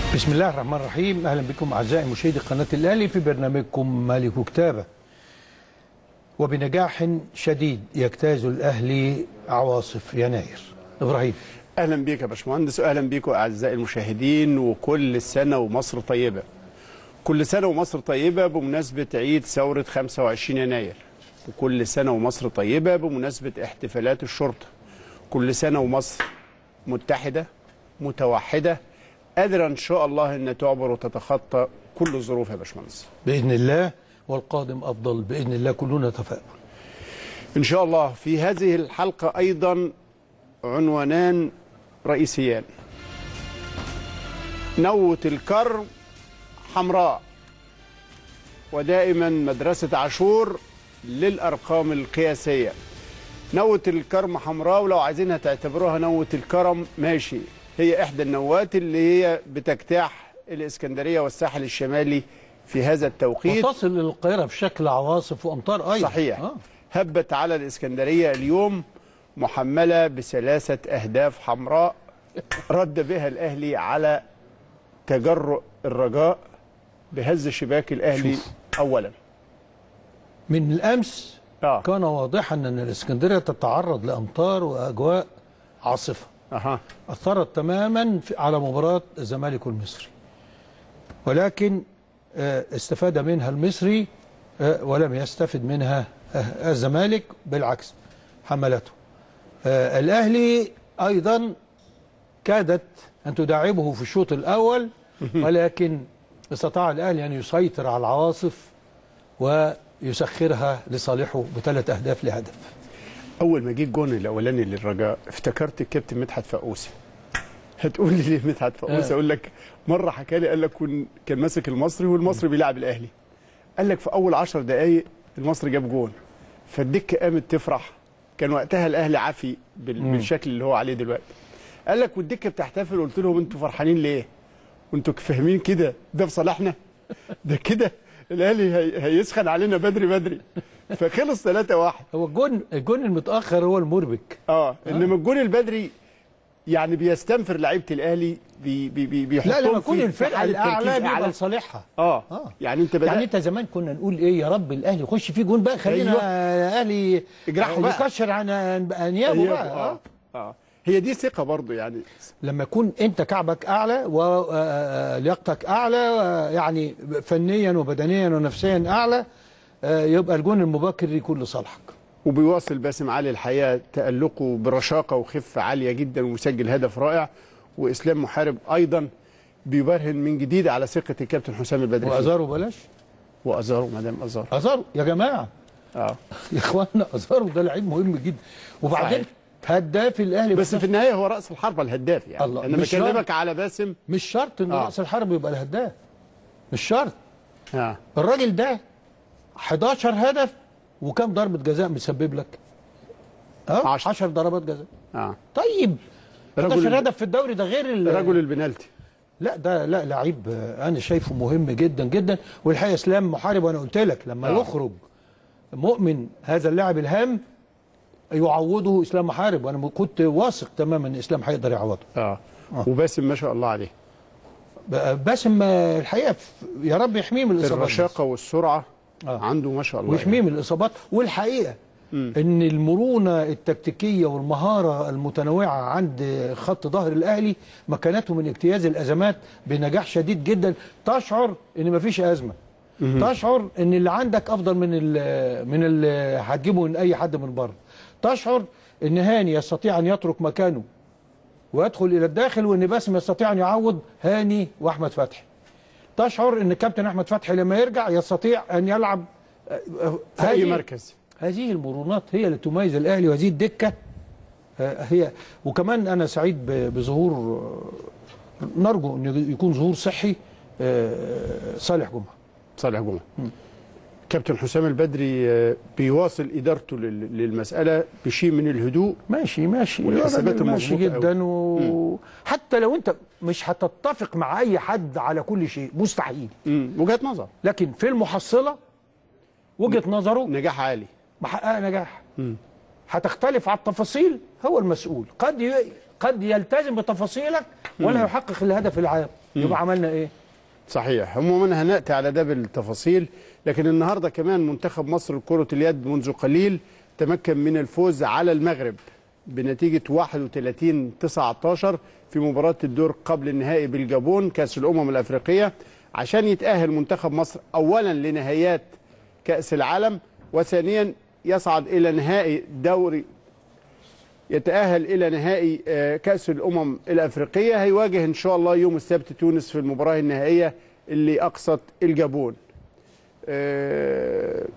بسم الله الرحمن الرحيم اهلا بكم اعزائي مشاهدي قناه الاهلي في برنامجكم مالك كتابه وبنجاح شديد يجتاز الاهلي عواصف يناير ابراهيم اهلا بيك يا باشمهندس واهلا بيكم اعزائي المشاهدين وكل سنه ومصر طيبه كل سنه ومصر طيبه بمناسبه عيد ثوره 25 يناير وكل سنه ومصر طيبه بمناسبه احتفالات الشرطه كل سنه ومصر متحده متوحده قادره ان شاء الله ان تعبر وتتخطى كل الظروف يا باشمهندس باذن الله والقادم افضل باذن الله كلنا تفاؤل ان شاء الله في هذه الحلقه ايضا عنوانان رئيسيان نوة الكرم حمراء ودائما مدرسة عاشور للأرقام القياسية نوة الكرم حمراء ولو عايزينها تعتبروها نوة الكرم ماشي هي إحدى النوات اللي هي بتجتاح الإسكندرية والساحل الشمالي في هذا التوقيت وتصل للقاهره بشكل عواصف وامطار ايضا صحيح آه. هبت على الإسكندرية اليوم محملة بثلاثة أهداف حمراء رد بها الأهلي على تجرؤ الرجاء بهز شباك الأهلي شوف. أولا من الامس آه. كان واضحا ان الاسكندريه تتعرض لامطار واجواء عاصفه أها اثرت تماما في- على مباراه الزمالك والمصري ولكن آه، استفاد منها المصري آه، ولم يستفد منها آه، الزمالك بالعكس حملته آه، الاهلي ايضا كادت ان تداعبه في الشوط الاول ولكن استطاع الاهلي ان يسيطر على العواصف ويسخرها لصالحه بثلاث اهداف لهدف أول ما جه الجون الأولاني للرجاء افتكرت الكابتن مدحت فقوسي هتقول لي ليه مدحت فقوسي آه. أقول لك مرة حكى لي قال لك كن كان ماسك المصري والمصري بيلعب الأهلي قال لك في أول عشر دقايق المصري جاب جون فالدكة قامت تفرح كان وقتها الأهلي عافي بال- بالشكل اللي هو عليه دلوقتي قال لك والدكة بتحتفل قلت لهم أنتوا فرحانين ليه؟ وأنتوا فاهمين كده ده في صالحنا؟ ده كده الأهلي هي- هيسخن علينا بدري بدري فخلص 3 1 هو الجون الجون المتاخر هو المربك اه انما الجون البدري يعني بيستنفر لعيبه الاهلي بي بي بي بيحطهم لا لما في- يكون في الفرقه حالة الاعلى تركيز بيبقى أعلى. لصالحها اه آه. يعني انت بدأت يعني انت زمان كنا نقول ايه يا رب الاهلي يخش فيه جون بقى خلينا أيوة. اهلي اجرحوا بقى. يكشر عن انيابه أيوة، بقى اه آه. اه هي دي ثقه برضو يعني لما يكون انت كعبك اعلى ولياقتك اعلى آه، يعني فنيا وبدنيا ونفسيا اعلى آه، يبقى الجون المبكر يكون لصالحك وبيواصل باسم علي الحقيقه تالقه برشاقه وخفه عاليه جدا ويسجل هدف رائع واسلام محارب ايضا بيبرهن من جديد على ثقه الكابتن حسام البدري فيه. وازارو بلاش وازارو مدام ازارو ازارو يا جماعه اه يا اخوانا ازارو ده لعيب مهم جدا وبعدين هداف الاهلي بس في النهايه هو راس الحربه الهداف يعني الله، انا مش بكلمك على باسم مش شرط ان آه. راس الحرب يبقى الهداف مش شرط اه الراجل ده 11 هدف وكم ضربه جزاء مسبب لك؟ اه عشرة. 10 ضربات جزاء اه طيب رجل 11 هدف في الدوري ده غير ال- رجل البنالتي لا ده لا لعيب آه، انا شايفه مهم جدا جدا والحقيقه اسلام محارب وانا قلت لك لما آه. يخرج مؤمن هذا اللاعب الهام يعوضه اسلام محارب وانا كنت واثق تماما ان اسلام هيقدر يعوضه اه آه. وباسم ما شاء الله عليه ب- باسم آه، الحقيقه ف- يا رب يحميه من الاصابات الرشاقه والسرعه آه. عنده ما شاء الله ويحميه من الاصابات والحقيقه مم. ان المرونه التكتيكيه والمهاره المتنوعه عند خط ظهر الاهلي مكنته من اجتياز الازمات بنجاح شديد جدا تشعر ان مفيش ازمه تشعر ان اللي عندك افضل من ال من اللي هتجيبه من اي حد من بره تشعر ان هاني يستطيع ان يترك مكانه ويدخل الى الداخل وان باسم يستطيع ان يعوض هاني واحمد فتحي تشعر ان كابتن احمد فتحي لما يرجع يستطيع ان يلعب آه، آه، في اي هذه- مركز هذه المرونات هي اللي تميز الاهلي وهذه الدكه آه، هي وكمان انا سعيد ب- بظهور آه، نرجو ان يكون ظهور صحي آه، صالح جمعه صالح جمعه كابتن حسام البدري آه، بيواصل ادارته لل- للمساله بشيء من الهدوء ماشي ماشي والحسابات الراجل ماشي المظبوطة جدا وحتى لو انت مش هتتفق مع اي حد على كل شيء مستحيل مم. وجهه نظر لكن في المحصله وجهه نظره نجاح عالي محققه نجاح مم. هتختلف على التفاصيل هو المسؤول قد ي... قد يلتزم بتفاصيلك ولا يحقق الهدف العام يبقى عملنا ايه صحيح عموما هنأتي على ده بالتفاصيل لكن النهارده كمان منتخب مصر لكرة اليد منذ قليل تمكن من الفوز على المغرب بنتيجة 31 19 في مباراة الدور قبل النهائي بالجابون كأس الأمم الأفريقية عشان يتأهل منتخب مصر أولا لنهايات كأس العالم وثانيا يصعد إلى نهائي دوري يتأهل إلى نهائي آه، كأس الأمم الأفريقية هيواجه إن شاء الله يوم السبت تونس في المباراة النهائية اللي أقصت الجابون آه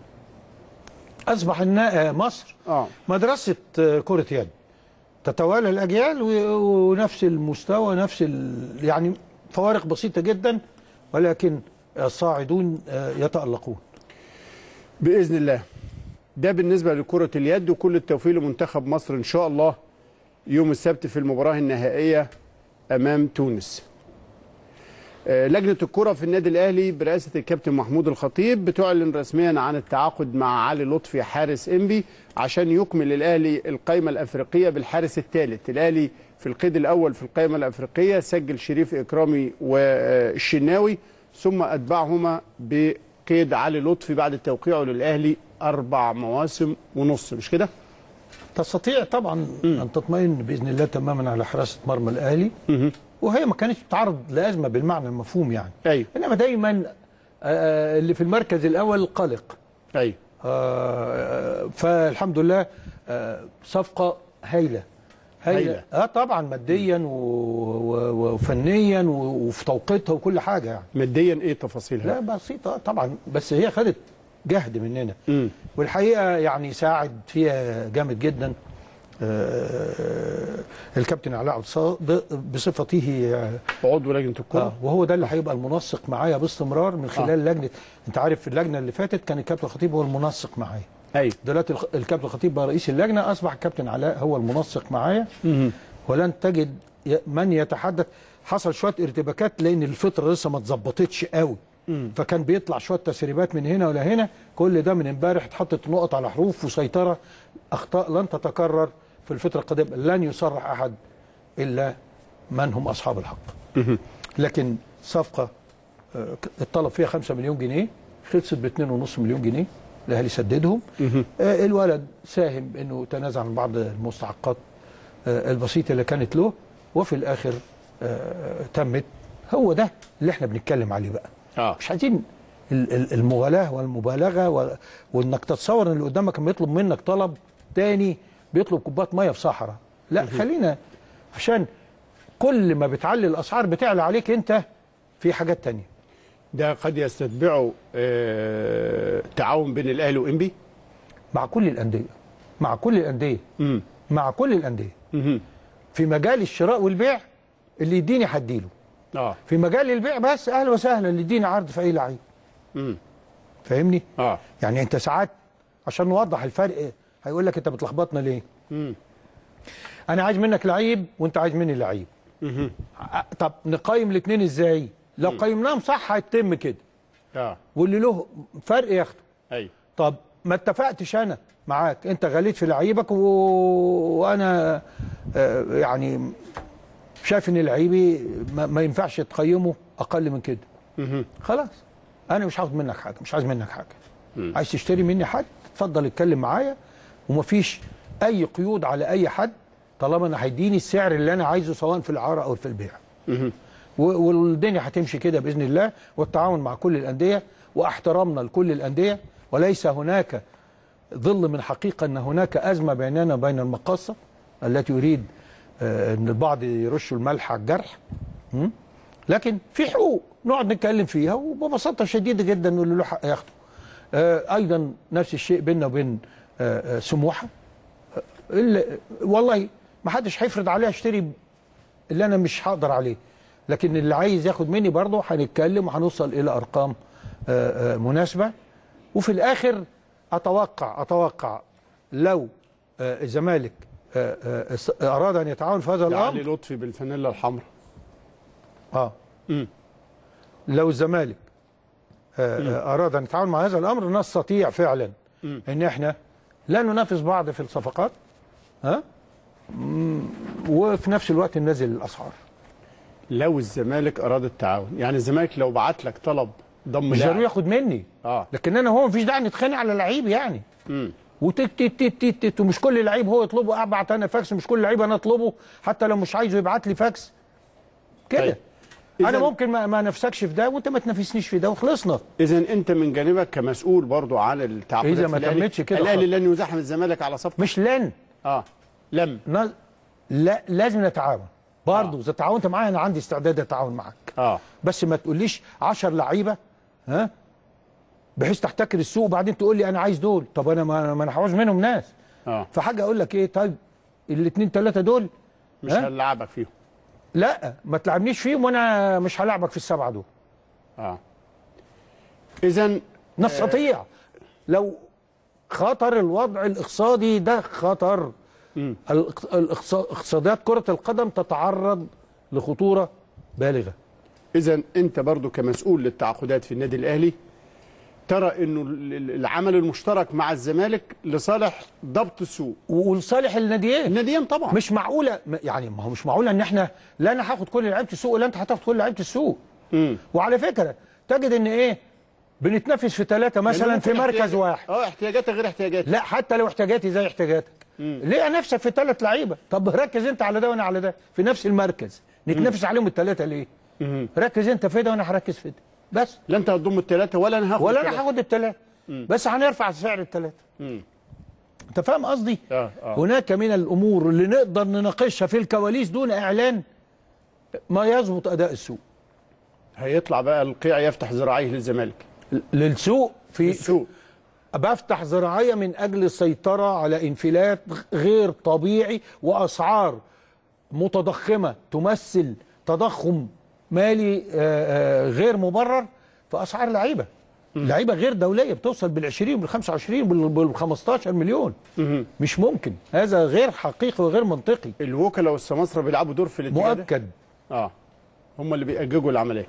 اصبح النا- مصر آه مدرسه كره يد تتوالى الاجيال و- ونفس المستوى نفس ال... يعني فوارق بسيطه جدا ولكن الصاعدون آه، يتالقون بإذن الله ده بالنسبة لكرة اليد وكل التوفيق لمنتخب مصر إن شاء الله يوم السبت في المباراة النهائية أمام تونس آه، لجنة الكرة في النادي الأهلي برئاسة الكابتن محمود الخطيب بتعلن رسميا عن التعاقد مع علي لطفي حارس إنبي عشان يكمل الأهلي القائمة الأفريقية بالحارس الثالث الأهلي في القيد الأول في القائمة الأفريقية سجل شريف إكرامي والشناوي ثم أتبعهما بقيد علي لطفي بعد توقيعه للأهلي أربع مواسم ونص مش كده؟ تستطيع طبعا ان تطمئن باذن الله تماما على حراسه مرمى الاهلي وهي ما كانتش بتعرض لازمه بالمعنى المفهوم يعني أيوه انما دايما آه، اللي في المركز الاول قلق أيوه آه، فالحمد لله آه، صفقه هايله هايلة. اه طبعا ماديا و- و- وفنيا و- وفي توقيتها وكل حاجه يعني ماديا إيه تفاصيلها؟ لا بسيطه طبعا بس هي خدت جهد مننا مم. والحقيقه يعني ساعد فيها جامد جدا آه، الكابتن علاء عبد الصادق بصفته آه، عضو لجنة الكرة آه وهو ده اللي هيبقى المنسق معايا باستمرار من خلال آه. لجنه انت عارف اللجنه اللي فاتت كان الكابتن الخطيب هو المنسق معايا أيوه دلوقتي الخ- الكابتن الخطيب بقى رئيس اللجنه اصبح الكابتن علاء هو المنسق معايا ولن تجد ي- من يتحدث حصل شويه ارتباكات لان الفطره لسه ما اتظبطتش قوي فكان بيطلع شويه تسريبات من هنا ولا هنا كل ده من امبارح اتحطت نقط على حروف وسيطره اخطاء لن تتكرر في الفتره القادمه لن يصرح احد الا من هم اصحاب الحق لكن صفقه آه، الطلب فيها 5 مليون جنيه خلصت ب 2.5 مليون جنيه الاهلي سددهم آه، الولد ساهم انه تنازل عن بعض المستحقات آه، البسيطه اللي كانت له وفي الاخر آه، تمت هو ده اللي احنا بنتكلم عليه بقى اه مش عايزين ال- ال- المغالاه والمبالغه و- وانك تتصور ان اللي قدامك لما يطلب منك طلب تاني بيطلب كوبايه ميه في صحراء لا خلينا عشان كل ما بتعلي الاسعار بتعلى عليك انت في حاجات تانية ده قد يستتبعه آه تعاون بين الاهلي وانبي مع كل الانديه مع كل الانديه امم مع كل الانديه امم في مجال الشراء والبيع اللي يديني هديله اه في مجال البيع بس اهلا وسهلا اللي يديني عرض في اي لعيب امم فاهمني اه يعني انت ساعات عشان نوضح الفرق هيقول لك انت بتلخبطنا ليه امم انا عايز منك لعيب وانت عايز مني لعيب امم ع- طب نقيم الاثنين ازاي لو قيمناهم صح هيتم كده اه واللي له فرق ياخده ايوه طب ما اتفقتش انا معاك انت غليت في لعيبك و... وانا آه، يعني شايف ان لعيبي ما... ما ينفعش تقيمه اقل من كده امم خلاص انا مش عاوز منك حاجه مش عايز منك حاجه عايز تشتري مني حد اتفضل اتكلم معايا ومفيش اي قيود على اي حد طالما انا هيديني السعر اللي انا عايزه سواء في العاره او في البيع امم و- والدنيا هتمشي كده باذن الله والتعاون مع كل الانديه واحترامنا لكل الانديه وليس هناك ظل من حقيقه ان هناك ازمه بيننا وبين المقاصه التي يريد آه، ان البعض يرشوا الملح على الجرح م? لكن في حقوق نقعد نتكلم فيها وببساطه شديده جدا اللي له حق ياخده آه، ايضا نفس الشيء بيننا وبين آه، آه، سموحه آه، اللي والله ما حدش هيفرض عليها اشتري اللي انا مش هقدر عليه لكن اللي عايز ياخد مني برضه هنتكلم وهنوصل الى ارقام آه، آه، مناسبه وفي الاخر اتوقع اتوقع لو آه، الزمالك آه، آه، اس- اراد ان يتعاون في هذا علي الامر لطفي بالفانيلا الحمراء اه امم لو الزمالك آه، آه، اراد ان يتعاون مع هذا الامر نستطيع فعلا مم. ان احنا لا ننافس بعض في الصفقات ها مم، وفي نفس الوقت ننزل الاسعار لو الزمالك اراد التعاون يعني الزمالك لو بعت لك طلب ضم مش ضروري لاعب ياخد مني اه لكن انا هو مفيش داعي نتخانق على لعيب يعني امم وتت تت تت تت تت ومش كل لعيب هو يطلبه ابعت انا فاكس مش كل لعيب انا اطلبه حتى لو مش عايزه يبعت لي فاكس كده طيب. انا إذن- ممكن ما, ما نفسكش في ده وانت ما تنافسنيش في ده وخلصنا اذا انت من جانبك كمسؤول برضو عن التعاقدات إذا ما في الأهلي، تمتش كده الاهلي خالص. لن يزاحم الزمالك على صفقه مش لن اه لم ن- لا لازم نتعاون برضه اذا تعاونت معايا انا عندي استعداد اتعاون معاك اه بس ما تقوليش 10 لعيبه ها بحيث تحتكر السوق وبعدين تقول لي انا عايز دول طب انا ما ما انا هعوز منهم ناس اه فحاجه اقول لك ايه طيب الاثنين ثلاثه دول مش ها؟ هنلعبك فيهم لا ما تلعبنيش فيهم وانا مش هلاعبك في السبعه دول اه اذا نستطيع لو خطر الوضع الاقتصادي ده خطر مم. الاقت- الاقتص- اقتصاديات كره القدم تتعرض لخطوره بالغه اذا انت برضو كمسؤول للتعاقدات في النادي الاهلي ترى انه ال- ال- العمل المشترك مع الزمالك لصالح ضبط السوق ولصالح الناديين الناديين طبعا مش معقوله م- يعني ما هو مش معقوله ان احنا لا انا هاخد كل لعيبه السوق ولا انت هتاخد كل لعيبه السوق مم. وعلى فكره تجد ان ايه بنتنافس في ثلاثه مثلا لأن في ممكن مركز احتياج- واحد اه احتياجاتك غير احتياجاتي لا حتى لو احتياجاتي زي احتياجاتك ليه نفسك في ثلاث لعيبه طب ركز انت على ده وانا على ده في نفس المركز نتنافس عليهم الثلاثه ليه مم. ركز انت في ده وانا هركز في ده بس لا انت هتضم الثلاثه ولا انا هاخد ولا التلاتة. انا هاخد الثلاثه بس هنرفع سعر الثلاثه مم. انت فاهم قصدي اه اه هناك من الامور اللي نقدر نناقشها في الكواليس دون اعلان ما يظبط اداء السوق هيطلع بقى القيع يفتح ذراعيه للزمالك للسوق في السوق بفتح ذراعية من أجل السيطرة على انفلات غير طبيعي وأسعار متضخمة تمثل تضخم مالي آه، آه، غير مبرر في أسعار لعيبة لعيبة غير دولية بتوصل بالعشرين بالخمسة وعشرين بالخمستاشر مليون مش ممكن هذا غير حقيقي وغير منطقي الوكلاء والسماسرة بيلعبوا دور في الاتجاه ده؟ مؤكد اه هم اللي بيأججوا العمليه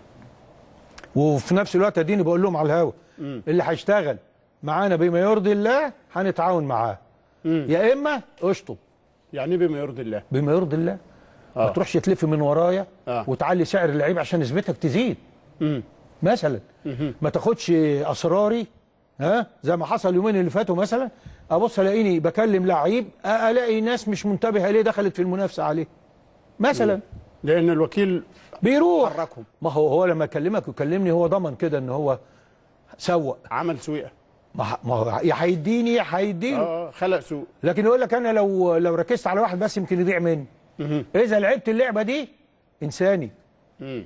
وفي نفس الوقت اديني بقول لهم على الهوا اللي هيشتغل معانا بما يرضي الله هنتعاون معاه يا اما اشطب يعني إيه بما يرضي الله بما يرضي الله ما آه. تروحش تلف من ورايا آه. وتعلي سعر اللعيب عشان نسبتك تزيد مم. مثلا ما تاخدش اسراري ها زي ما حصل اليومين اللي فاتوا مثلا ابص الاقيني بكلم لعيب الاقي ناس مش منتبهه ليه دخلت في المنافسه عليه مثلا لان الوكيل بيروح حركهم ما هو هو لما يكلمك ويكلمني هو ضمن كده ان هو سوق عمل سويقه ما ه- ما هو يا هيديني يا هيديله اه خلق سوق لكن يقول لك انا لو لو ركزت على واحد بس يمكن يضيع مني مهم. اذا لعبت اللعبه دي انساني مم.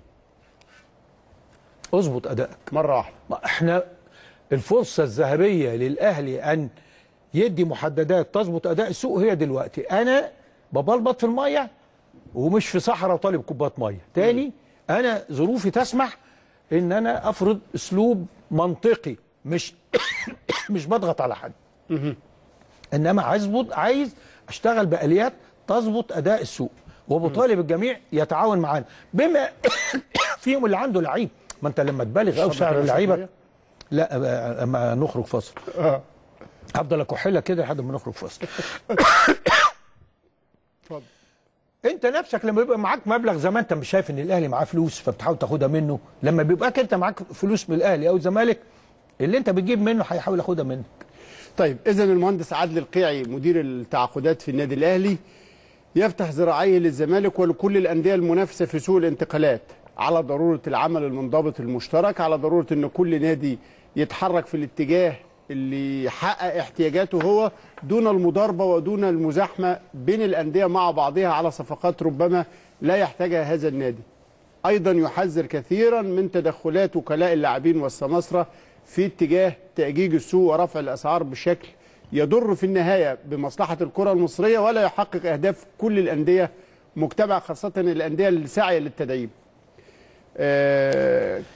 اظبط ادائك مره واحده ما احنا الفرصه الذهبيه للاهلي ان يدي محددات تظبط اداء السوق هي دلوقتي انا ببلبط في الميه ومش في صحراء وطالب كوبايه ميه تاني انا ظروفي تسمح ان انا افرض اسلوب منطقي مش مش بضغط على حد انما عايز بض- عايز اشتغل باليات تظبط اداء السوق وبطالب الجميع يتعاون معانا بما فيهم اللي عنده لعيب ما انت لما تبالغ قوي في سعر اللعيبه لا أبقى- اما نخرج فاصل اه هفضل اكحلك كده لحد ما نخرج فاصل اتفضل انت نفسك لما يبقى معاك مبلغ زي ما انت مش شايف ان الاهلي معاه فلوس فبتحاول تاخدها منه لما بيبقى انت معاك فلوس من الاهلي او الزمالك اللي انت بتجيب منه هيحاول ياخدها منك طيب اذا المهندس عادل القيعي مدير التعاقدات في النادي الاهلي يفتح ذراعيه للزمالك ولكل الانديه المنافسه في سوق الانتقالات على ضروره العمل المنضبط المشترك على ضروره ان كل نادي يتحرك في الاتجاه اللي يحقق احتياجاته هو دون المضاربه ودون المزاحمه بين الانديه مع بعضها على صفقات ربما لا يحتاجها هذا النادي ايضا يحذر كثيرا من تدخلات وكلاء اللاعبين والسماسره في اتجاه تاجيج السوق ورفع الاسعار بشكل يضر في النهايه بمصلحه الكره المصريه ولا يحقق اهداف كل الانديه مجتمع خاصه الانديه الساعيه للتدعيم. آه،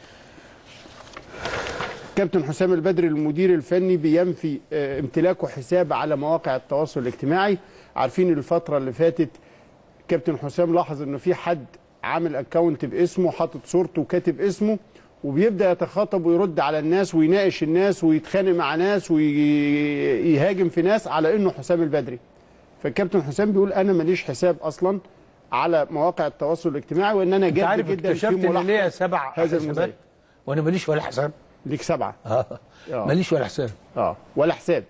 كابتن حسام البدري المدير الفني بينفي آه، امتلاكه حساب على مواقع التواصل الاجتماعي عارفين الفتره اللي فاتت كابتن حسام لاحظ انه في حد عامل اكونت باسمه حاطط صورته وكاتب اسمه وبيبدا يتخاطب ويرد على الناس ويناقش الناس ويتخانق مع ناس ويهاجم في ناس على انه حسام البدري فالكابتن حسام بيقول انا ماليش حساب اصلا على مواقع التواصل الاجتماعي وان انا انت جاد عارف جدا اكتشفت في ان ليا ملاحظه سبع هذا حسابات الموزايك. وانا ماليش ولا حساب ليك سبعه اه آه. ماليش ولا حساب اه ولا حساب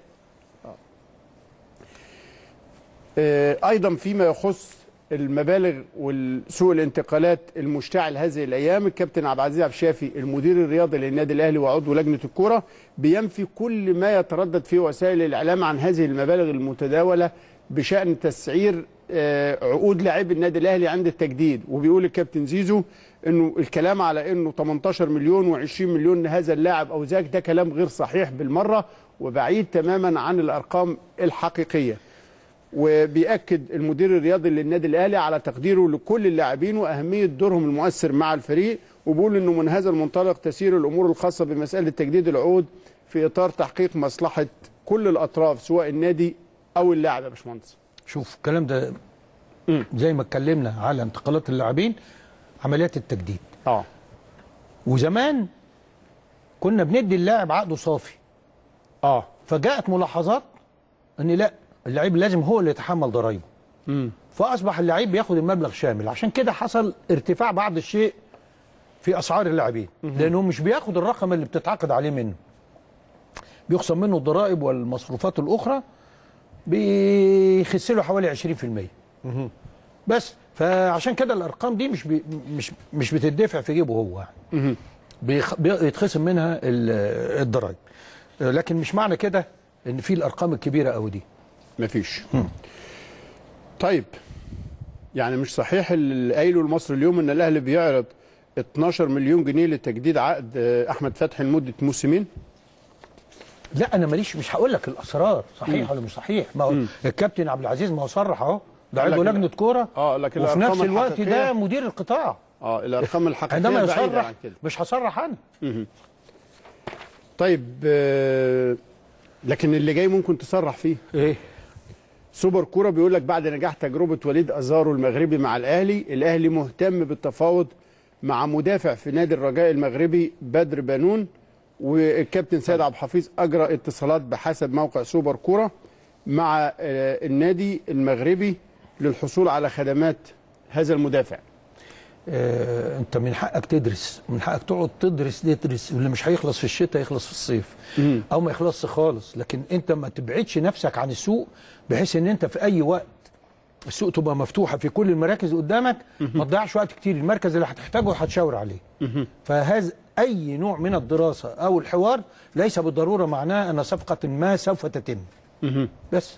آه، ايضا فيما يخص المبالغ وسوق الانتقالات المشتعل هذه الايام الكابتن عبد العزيز عبد الشافي المدير الرياضي للنادي الاهلي وعضو لجنه الكوره بينفي كل ما يتردد في وسائل الاعلام عن هذه المبالغ المتداوله بشان تسعير آه، عقود لاعبي النادي الاهلي عند التجديد وبيقول الكابتن زيزو انه الكلام على انه 18 مليون و20 مليون هذا اللاعب او ذاك ده كلام غير صحيح بالمره وبعيد تماما عن الارقام الحقيقيه وبيأكد المدير الرياضي للنادي الاهلي على تقديره لكل اللاعبين واهميه دورهم المؤثر مع الفريق وبيقول انه من هذا المنطلق تسير الامور الخاصه بمساله تجديد العقود في اطار تحقيق مصلحه كل الاطراف سواء النادي او اللاعب يا باشمهندس شوف الكلام ده مم. زي ما اتكلمنا على انتقالات اللاعبين عمليات التجديد اه وزمان كنا بندي اللاعب عقده صافي اه فجاءت ملاحظات ان لا اللعيب لازم هو اللي يتحمل ضرائبه امم فاصبح اللعيب بياخد المبلغ شامل عشان كده حصل ارتفاع بعض الشيء في اسعار اللاعبين لانه مش بياخد الرقم اللي بتتعاقد عليه منه بيخصم منه الضرائب والمصروفات الاخرى بيخس له حوالي 20% بس فعشان كده الارقام دي مش بي مش مش بتدفع في جيبه هو يعني بيخ- بيتخصم منها ال- الضرائب لكن مش معنى كده ان في الارقام الكبيره قوي دي مفيش طيب يعني مش صحيح اللي قايله المصري اليوم ان الاهلي بيعرض 12 مليون جنيه لتجديد عقد آه، احمد فتحي لمده موسمين لا انا ماليش مش هقول لك الاسرار صحيح ولا مش صحيح ما هو الكابتن عبد العزيز ما هو صرح اهو ده قال عضو لك لجنه كوره اه لكن وفي الأرقام نفس الوقت الحقيقية- ده مدير القطاع اه الارقام الحقيقيه عندما بعيدة يصرح عن كده مش هصرح انا طيب آه، لكن اللي جاي ممكن تصرح فيه ايه سوبر كوره بيقول لك بعد نجاح تجربه وليد ازارو المغربي مع الاهلي الاهلي مهتم بالتفاوض مع مدافع في نادي الرجاء المغربي بدر بانون والكابتن سيد عبد الحفيظ اجرى اتصالات بحسب موقع سوبر كوره مع آه، النادي المغربي للحصول على خدمات هذا المدافع آه انت من حقك تدرس من حقك تقعد تدرس تدرس واللي مش هيخلص في الشتاء يخلص في الصيف او ما يخلصش خالص لكن انت ما تبعدش نفسك عن السوق بحيث ان انت في اي وقت السوق تبقى مفتوحه في كل المراكز قدامك ما تضيعش وقت كتير المركز اللي هتحتاجه هتشاور عليه فهذا اي نوع من الدراسه او الحوار ليس بالضروره معناه ان صفقه ما سوف تتم بس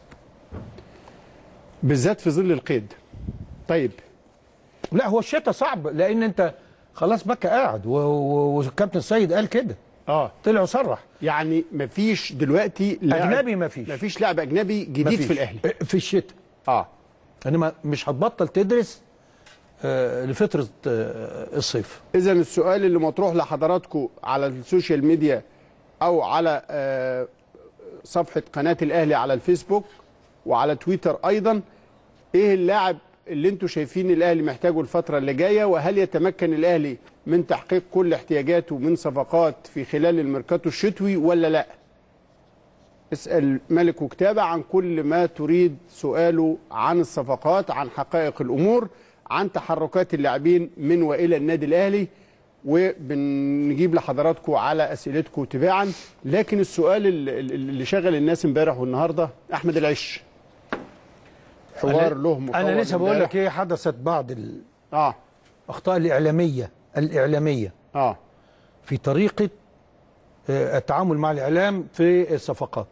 بالذات في ظل القيد طيب لا هو الشتاء صعب لان انت خلاص بكى قاعد و- و- والكابتن سيد قال كده اه طلع وصرح يعني مفيش دلوقتي لاعب اجنبي مفيش مفيش لاعب اجنبي جديد مفيش. في الاهلي في الشتاء اه انما مش هتبطل تدرس آه، لفتره آه، الصيف اذا السؤال اللي مطروح لحضراتكم على السوشيال ميديا او على آه، صفحه قناه الاهلي على الفيسبوك وعلى تويتر ايضا ايه اللاعب اللي انتم شايفين الاهلي محتاجه الفتره اللي جايه وهل يتمكن الاهلي من تحقيق كل احتياجاته من صفقات في خلال الميركاتو الشتوي ولا لا اسال ملك وكتابه عن كل ما تريد سؤاله عن الصفقات عن حقائق الامور عن تحركات اللاعبين من والى النادي الاهلي وبنجيب لحضراتكم على اسئلتكم تباعا لكن السؤال اللي اللي شغل الناس امبارح والنهارده احمد العش حوار له مطول انا لسه بقول امبارح. لك ايه حدثت بعض اه الاخطاء الاعلاميه الاعلاميه اه في طريقه آه، التعامل مع الاعلام في الصفقات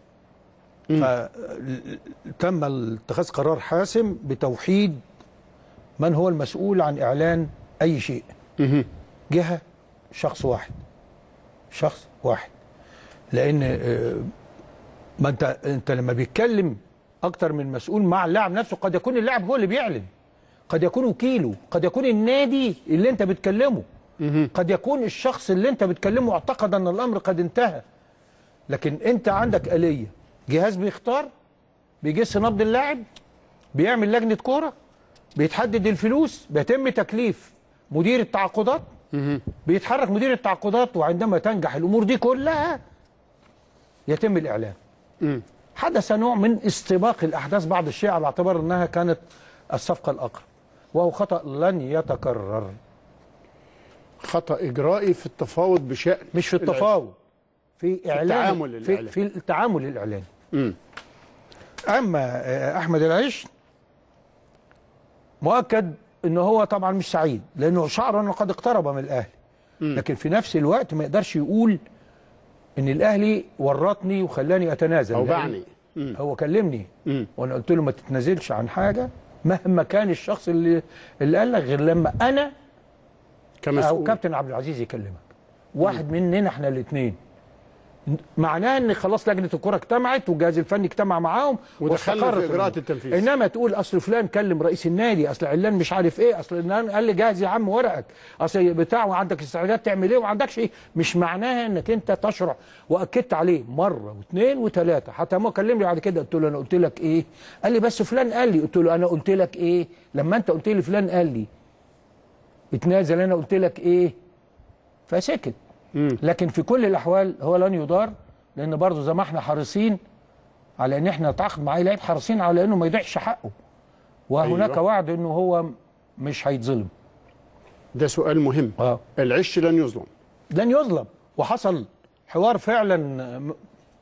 فتم اتخاذ قرار حاسم بتوحيد من هو المسؤول عن اعلان اي شيء مهم. جهه شخص واحد شخص واحد لان آه، ما انت انت لما بيتكلم اكتر من مسؤول مع اللاعب نفسه قد يكون اللاعب هو اللي بيعلن قد يكون وكيله قد يكون النادي اللي انت بتكلمه قد يكون الشخص اللي انت بتكلمه اعتقد ان الامر قد انتهى لكن انت عندك آلية جهاز بيختار بيجس نبض اللاعب بيعمل لجنة كورة بيتحدد الفلوس بيتم تكليف مدير التعاقدات بيتحرك مدير التعاقدات وعندما تنجح الامور دي كلها يتم الاعلان مم. حدث نوع من استباق الاحداث بعض الشيء على اعتبار انها كانت الصفقه الاقرب وهو خطا لن يتكرر خطا اجرائي في التفاوض بشان مش في التفاوض في اعلان التعامل في, الإعلاني. في التعامل الاعلاني مم. اما آه، احمد العيش مؤكد ان هو طبعا مش سعيد لانه شعر انه قد اقترب من الاهلي لكن في نفس الوقت ما يقدرش يقول ان الاهلي ورطني وخلاني اتنازل او لأن بعني مم. هو كلمني مم. وانا قلت له ما تتنازلش عن حاجه مهما كان الشخص اللي اللي قال لك غير لما انا او كمسؤول كابتن عبد العزيز يكلمك واحد مننا احنا الاثنين معناه ان خلاص لجنه الكره اجتمعت والجهاز الفني اجتمع معاهم ودخلنا واستقرت في اجراءات الأمور. التنفيذ انما تقول اصل فلان كلم رئيس النادي اصل علان مش عارف ايه اصل علان قال لي جهز يا عم ورقك اصل بتاع وعندك استعداد تعمل ايه وما عندكش ايه مش معناها انك انت تشرع واكدت عليه مره واثنين وثلاثه حتى ما كلمني بعد كده قلت له انا قلت لك ايه قال لي بس فلان قال لي قلت له انا قلت لك ايه لما انت قلت لي فلان قال لي اتنازل انا قلت لك ايه فسكت مم. لكن في كل الاحوال هو لن يضار لان برضه زي ما احنا حريصين على ان احنا نتعاقد مع اي لعيب حريصين على انه ما يضيعش حقه وهناك أيوة. وعد انه هو مش هيتظلم ده سؤال مهم اه العش لن يظلم لن يظلم وحصل حوار فعلا م-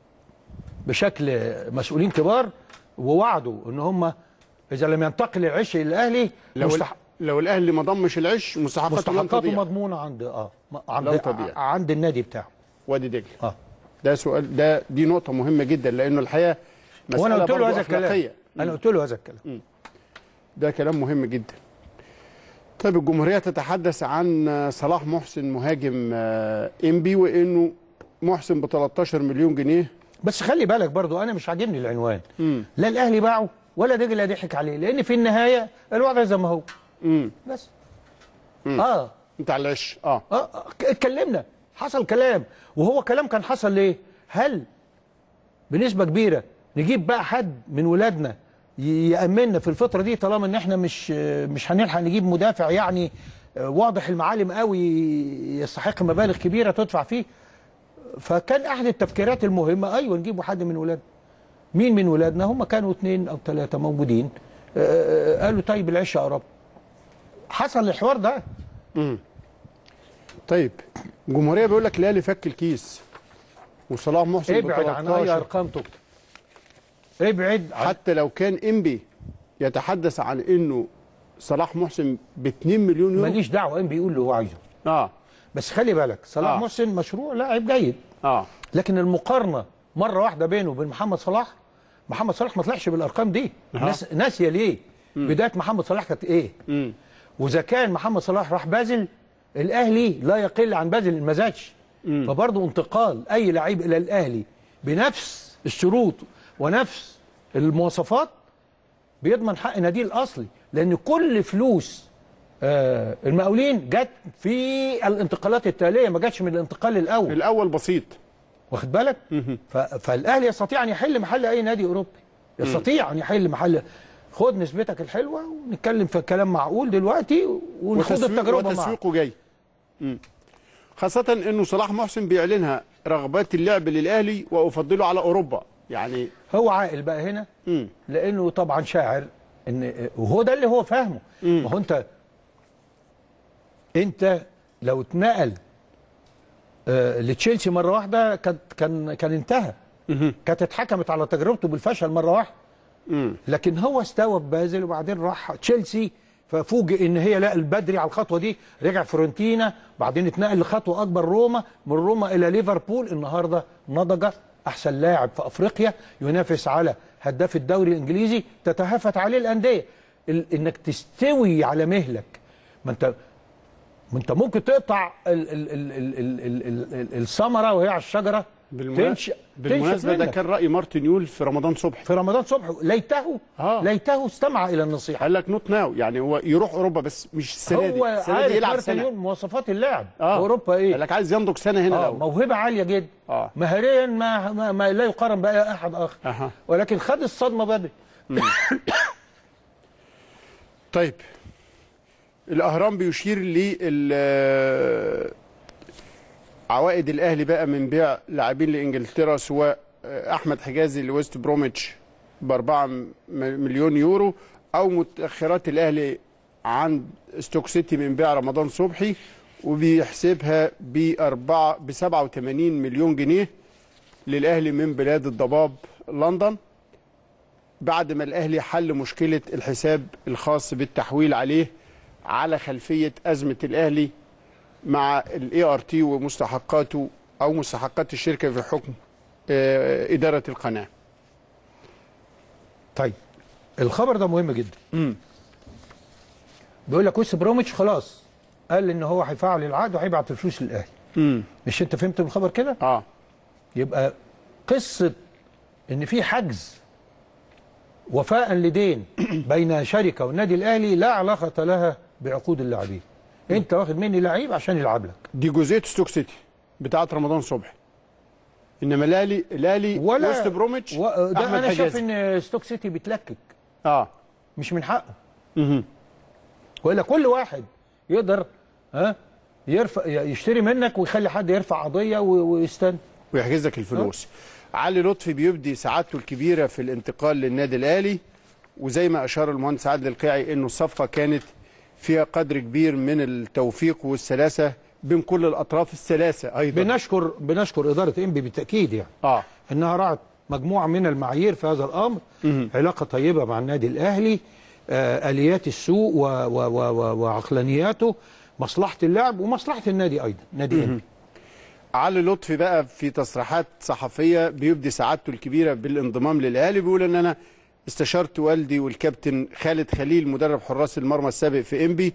بشكل مسؤولين كبار ووعدوا ان هم اذا لم ينتقل العش الى الاهلي لو مستح... لو الاهلي ما ضمش العش مستحقاته لن مستحقاته تضيع مضمونه عند اه م- عند لن تضيع. ع- عند النادي بتاعه وادي دجله اه ده سؤال ده دي نقطه مهمه جدا لانه الحقيقه مساله وانا قلت له برضو هذا الكلام أخلاقية. انا قلت له هذا الكلام ده كلام مهم جدا طيب الجمهورية تتحدث عن صلاح محسن مهاجم آه، انبي وانه محسن ب 13 مليون جنيه بس خلي بالك برضو انا مش عاجبني العنوان امم لا الاهلي باعه ولا دجله ضحك عليه لان في النهايه الوضع زي ما هو امم بس مم. اه انت على العش اه اه آه، اتكلمنا حصل كلام وهو كلام كان حصل ليه هل بنسبه كبيره نجيب بقى حد من ولادنا ي- يامننا في الفتره دي طالما ان احنا مش آه، مش هنلحق نجيب مدافع يعني آه، واضح المعالم قوي يستحق مبالغ كبيره تدفع فيه فكان احد التفكيرات المهمه ايوه نجيب حد من ولادنا مين من ولادنا هم كانوا اثنين او ثلاثه موجودين آه، آه، قالوا طيب العش اقرب حصل الحوار ده امم طيب الجمهورية بيقول لك الاهلي فك الكيس وصلاح محسن ب ابعد عن اي 13 ارقام تكتب ابعد عن حتى لو كان انبي يتحدث عن انه صلاح محسن ب 2 مليون يورو ماليش دعوه ام بيقول اللي هو عايزه اه بس خلي بالك صلاح آه. محسن مشروع لاعب جيد اه لكن المقارنه مره واحده بينه وبين محمد صلاح محمد صلاح ما طلعش بالارقام دي الناس ناسيه ليه بدايه محمد صلاح كانت ايه امم واذا كان محمد صلاح راح بازل الاهلي لا يقل عن بازل ما زادش فبرضه انتقال اي لعيب الى الاهلي بنفس الشروط ونفس المواصفات بيضمن حق ناديه الاصلي لان كل فلوس آه المقاولين جت في الانتقالات التاليه ما جاتش من الانتقال الاول الاول بسيط واخد بالك ف- فالاهلي يستطيع ان يحل محل اي نادي اوروبي يستطيع ان يحل محل خد نسبتك الحلوه ونتكلم في كلام معقول دلوقتي ونخوض وتسويق- التجربه معاك وتسويقه جاي مم. خاصة انه صلاح محسن بيعلنها رغبات اللعب للاهلي وافضله على اوروبا يعني هو عاقل بقى هنا مم. لانه طبعا شاعر ان وهو ده اللي هو فاهمه ما هو انت انت لو اتنقل آه لتشيلسي مره واحده كان كان كان انتهى كانت اتحكمت على تجربته بالفشل مره واحده مم. لكن هو استوى في بازل وبعدين راح تشيلسي ففوجئ ان هي لا البدري على الخطوه دي رجع فيورنتينا بعدين اتنقل لخطوه اكبر روما من روما الى ليفربول النهارده نضج احسن لاعب في افريقيا ينافس على هداف الدوري الانجليزي تتهافت عليه الانديه ال- انك تستوي على مهلك ما انت ما انت ممكن تقطع ال- ال- ال- ال- ال- ال- ال- الثمره وهي على الشجره بالمنا- تنشأ بالمناسبة ده منك. كان رأي مارتن يول في رمضان صبحي في رمضان صبحي ليته آه. ليته استمع الى النصيحه قال لك نوت ناو يعني هو يروح اوروبا بس مش السنة دي هو السنة عارف دي يلعب مارتن سنة يول مواصفات اللاعب اه في اوروبا قال ايه لك عايز ينضج سنة هنا آه لو موهبه عاليه جدا اه مهاريا ما, ما, ما لا يقارن باي احد اخر اها ولكن خد الصدمه بدري طيب الاهرام بيشير لل عوائد الاهلي بقى من بيع لاعبين لانجلترا سواء احمد حجازي لويست بروميتش ب 4 مليون يورو او متاخرات الاهلي عند ستوك سيتي من بيع رمضان صبحي وبيحسبها بأربعة ب 87 مليون جنيه للأهلي من بلاد الضباب لندن بعد ما الأهلي حل مشكلة الحساب الخاص بالتحويل عليه على خلفية أزمة الأهلي مع الاي ار تي ومستحقاته أو مستحقات الشركة في حكم آه، إدارة القناة طيب الخبر ده مهم جدا امم بيقول لك ويست بروميتش خلاص قال ان هو هيفعل العقد وهيبعت الفلوس للاهلي امم مش انت فهمت بالخبر كده اه يبقى قصه ان في حجز وفاء لدين بين شركه والنادي الاهلي لا علاقه لها بعقود اللاعبين انت واخد مني لعيب عشان يلعب لك دي جزئيه ستوك سيتي بتاعت رمضان صبحي انما الاهلي الاهلي ولا وست بروميتش و... ده أحمد انا شايف حجازي. ان ستوك سيتي بتلكك اه مش من حقه مهم. والا كل واحد يقدر ها يرفع يشتري منك ويخلي حد يرفع قضيه و- ويستنى ويحجز لك الفلوس علي لطفي بيبدي سعادته الكبيره في الانتقال للنادي الاهلي وزي ما اشار المهندس عادل القيعي انه الصفقه كانت فيها قدر كبير من التوفيق والسلاسه بين كل الاطراف الثلاثه ايضا بنشكر بنشكر اداره انبي بالتاكيد يعني اه انها راعت مجموعه من المعايير في هذا الامر علاقه طيبه مع النادي الاهلي آه اليات السوق و و و و وعقلانياته مصلحه اللاعب ومصلحه النادي ايضا نادي انبي علي لطفي بقى في تصريحات صحفيه بيبدي سعادته الكبيره بالانضمام للاهلي بيقول ان انا استشرت والدي والكابتن خالد خليل مدرب حراس المرمى السابق في انبي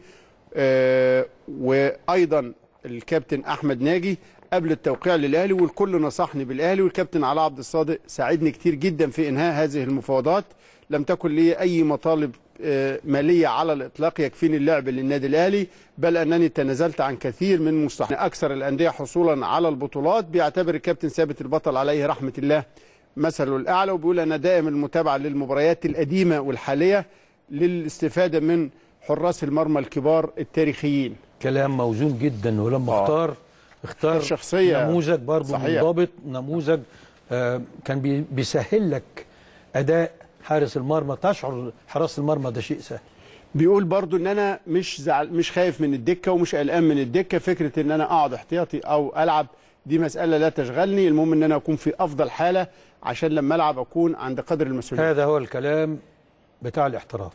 آه وايضا الكابتن احمد ناجي قبل التوقيع للاهلي والكل نصحني بالاهلي والكابتن علاء عبد الصادق ساعدني كتير جدا في انهاء هذه المفاوضات لم تكن لي اي مطالب آه، ماليه على الاطلاق يكفيني اللعب للنادي الاهلي بل انني تنازلت عن كثير من مستحق اكثر الانديه حصولا على البطولات بيعتبر الكابتن ثابت البطل عليه رحمه الله مثله الاعلى وبيقول انا دائم المتابعه للمباريات القديمه والحاليه للاستفاده من حراس المرمى الكبار التاريخيين كلام موزون جدا ولما آه. اختار اختار شخصية نموذج برضه صحيح. منضبط نموذج آه كان بي- بيسهل لك اداء حارس المرمى تشعر حراس المرمى ده شيء سهل بيقول برضو ان انا مش زعل مش خايف من الدكه ومش قلقان من الدكه فكره ان انا اقعد احتياطي او العب دي مساله لا تشغلني المهم ان انا اكون في افضل حاله عشان لما العب اكون عند قدر المسؤوليه هذا هو الكلام بتاع الاحتراف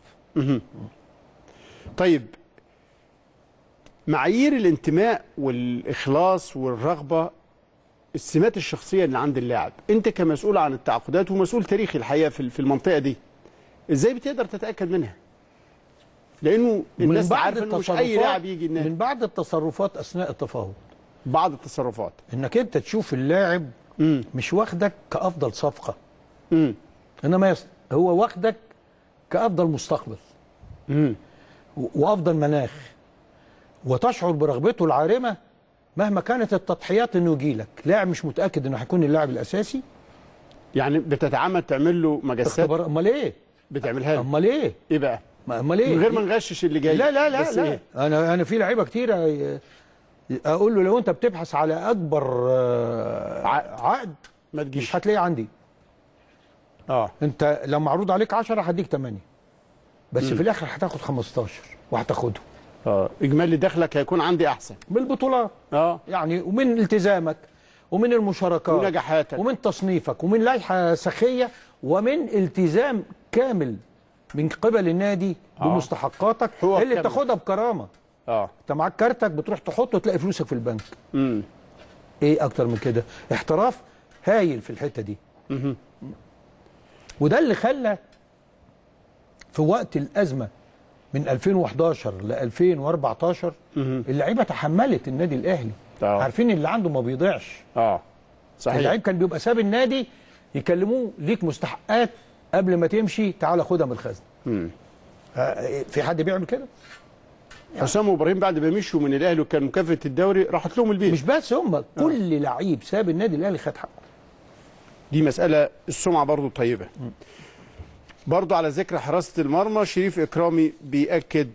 طيب معايير الانتماء والاخلاص والرغبه السمات الشخصيه اللي عند اللاعب انت كمسؤول عن التعاقدات ومسؤول تاريخي الحقيقه في في المنطقه دي ازاي بتقدر تتاكد منها لانه الناس عارفه انه مش اي لاعب يجي النادي من بعد التصرفات اثناء التفاوض بعض التصرفات انك انت تشوف اللاعب امم مش واخدك كافضل صفقه امم انما يص- هو واخدك كافضل مستقبل امم و- وافضل مناخ وتشعر برغبته العارمه مهما كانت التضحيات انه يجي لك لاعب مش متاكد انه هيكون اللاعب الاساسي يعني بتتعمد تعمل له مجسات اختبار امال ايه بتعملها له امال ايه ايه بقى ما- امال ايه من غير ما نغشش اللي جاي لا لا لا بس لا إيه؟ انا انا في لعيبه كتير اقول له لو انت بتبحث على اكبر آه، عقد ما تجيش مش هتلاقيه عندي اه انت لو معروض عليك 10 هديك 8 بس في الاخر هتاخد 15 وهتاخده اه اجمالي دخلك هيكون عندي احسن بالبطولات اه يعني ومن التزامك ومن المشاركات ونجاحاتك. ومن تصنيفك ومن لائحه سخيه ومن التزام كامل من قبل النادي آه. بمستحقاتك حقوق اللي كاملة. تاخدها بكرامه اه انت معاك كارتك بتروح تحطه تلاقي فلوسك في البنك امم ايه اكتر من كده احتراف هايل في الحته دي مهم. وده اللي خلى في وقت الازمه من 2011 ل 2014 مهم. اللعيبه تحملت النادي الاهلي آه. عارفين اللي عنده ما بيضيعش اه صحيح اللعيب كان بيبقى ساب النادي يكلموه ليك مستحقات قبل ما تمشي تعالى خدها من الخزنه مم. آه، في حد بيعمل كده حسام وابراهيم بعد ما مشوا من الاهلي وكان مكافاه الدوري راحت لهم البيت مش بس هم كل لعيب ساب النادي الاهلي خد حقه دي مسألة السمعة برضو طيبة برضو على ذكر حراسة المرمى شريف إكرامي بيأكد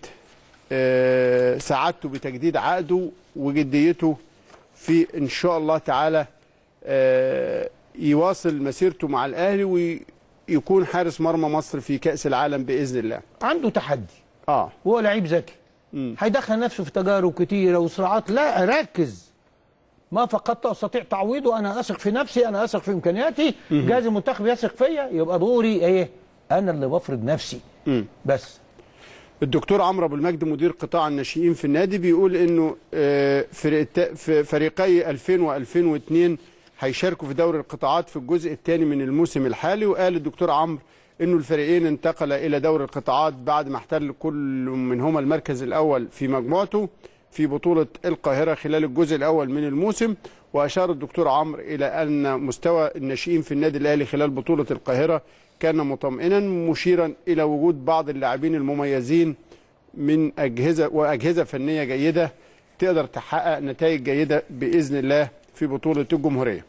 آه، سعادته بتجديد عقده وجديته في إن شاء الله تعالى آه، يواصل مسيرته مع الأهلي ويكون حارس مرمى مصر في كأس العالم بإذن الله عنده تحدي اه وهو لعيب ذكي مم. هيدخل نفسه في تجارب كتيره وصراعات لا ركز ما فقدت استطيع تعويضه انا اثق في نفسي انا اثق في امكانياتي جهاز المنتخب يثق فيا يبقى دوري ايه انا اللي بفرض نفسي مم. بس الدكتور عمرو ابو المجد مدير قطاع الناشئين في النادي بيقول انه آه، فرق- في فريقي 2000 و2002 هيشاركوا في دوري القطاعات في الجزء الثاني من الموسم الحالي وقال الدكتور عمرو انه الفريقين انتقل الى دوري القطاعات بعد ما احتل كل منهما المركز الاول في مجموعته في بطولة القاهرة خلال الجزء الأول من الموسم وأشار الدكتور عمرو إلى أن مستوى الناشئين في النادي الأهلي خلال بطولة القاهرة كان مطمئنا مشيرا إلى وجود بعض اللاعبين المميزين من أجهزة وأجهزة فنية جيدة تقدر تحقق نتائج جيدة بإذن الله في بطولة الجمهورية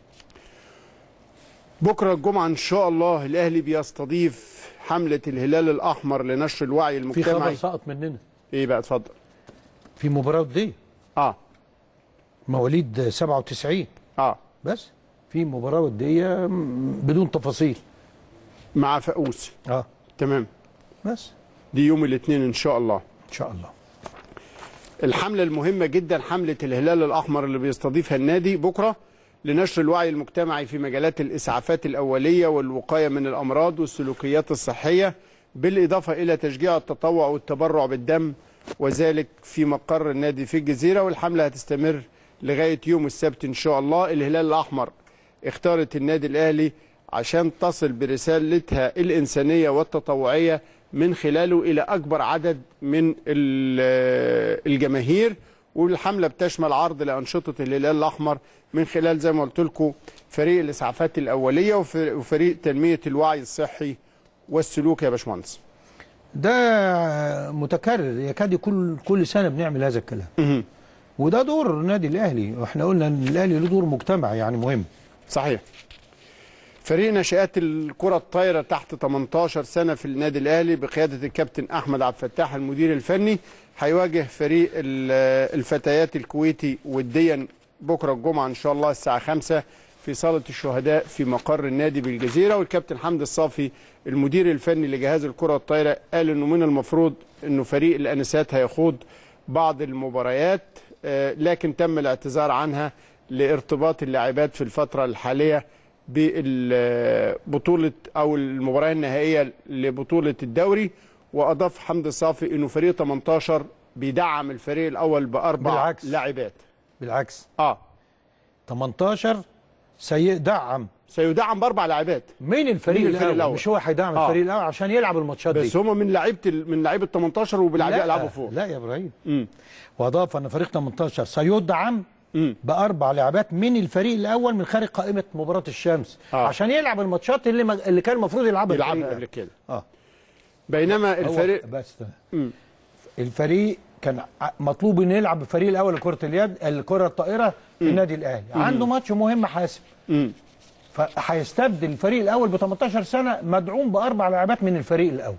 بكرة الجمعة إن شاء الله الأهلي بيستضيف حملة الهلال الأحمر لنشر الوعي في خبر المجتمعي سقط مننا إيه بقى اتفضل في مباراه دي آه مواليد 97 آه بس في مباراه وديه م- بدون تفاصيل مع فاقوس اه تمام بس دي يوم الاثنين ان شاء الله ان شاء الله الحملة المهمة جدا حملة الهلال الأحمر اللي بيستضيفها النادي بكرة لنشر الوعي المجتمعي في مجالات الإسعافات الأولية والوقاية من الأمراض والسلوكيات الصحية بالإضافة إلى تشجيع التطوع والتبرع بالدم وذلك في مقر النادي في الجزيرة والحملة هتستمر لغاية يوم السبت إن شاء الله الهلال الأحمر اختارت النادي الأهلي عشان تصل برسالتها الإنسانية والتطوعية من خلاله إلى أكبر عدد من ال- الجماهير والحملة بتشمل عرض لأنشطة الهلال الأحمر من خلال زي ما قلت لكم فريق الإسعافات الأولية وف- وفريق تنمية الوعي الصحي والسلوك يا باشمهندس ده متكرر يكاد يكون كل سنه بنعمل هذا الكلام وده دور النادي الاهلي واحنا قلنا ان الاهلي له دور مجتمعي يعني مهم صحيح فريق ناشئات الكرة الطايرة تحت 18 سنة في النادي الأهلي بقيادة الكابتن أحمد عبد الفتاح المدير الفني هيواجه فريق ال- الفتيات الكويتي وديا بكرة الجمعة إن شاء الله الساعة 5 في صالة الشهداء في مقر النادي بالجزيرة والكابتن حمد الصافي المدير الفني لجهاز الكرة الطايرة قال إنه من المفروض إنه فريق الأنسات هيخوض بعض المباريات آه، لكن تم الاعتذار عنها لارتباط اللاعبات في الفترة الحالية ببطولة أو المباراة النهائية لبطولة الدوري وأضاف حمد الصافي إنه فريق 18 بيدعم الفريق الأول بأربع بالعكس. لاعبات بالعكس آه 18 سيدعم سيدعم بأربع لاعبات مين الفريق, مين الفريق الأول. الأول؟ مش هو هيدعم آه. الفريق الاول عشان يلعب الماتشات بس دي هم من لعيبة ال- من لعيبة 18 وبالعباء يلعبوا فوق لا يا ابراهيم مم. واضاف ان فريق 18 سيدعم مم. باربع لاعبات من الفريق الاول من خارج قائمه مباراه الشمس آه. عشان يلعب الماتشات اللي مج... اللي كان المفروض يلعبها الفريق يلعبها قبل الأول. كده اه بينما هو الفريق بس ده. مم. الفريق كان ع- مطلوب انه يلعب الفريق الاول لكره اليد الكره الطائره في النادي الاهلي عنده ماتش مهم حاسم مم. فهيستبدل الفريق الاول ب 18 سنه مدعوم باربع لاعبات من الفريق الاول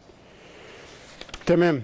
تمام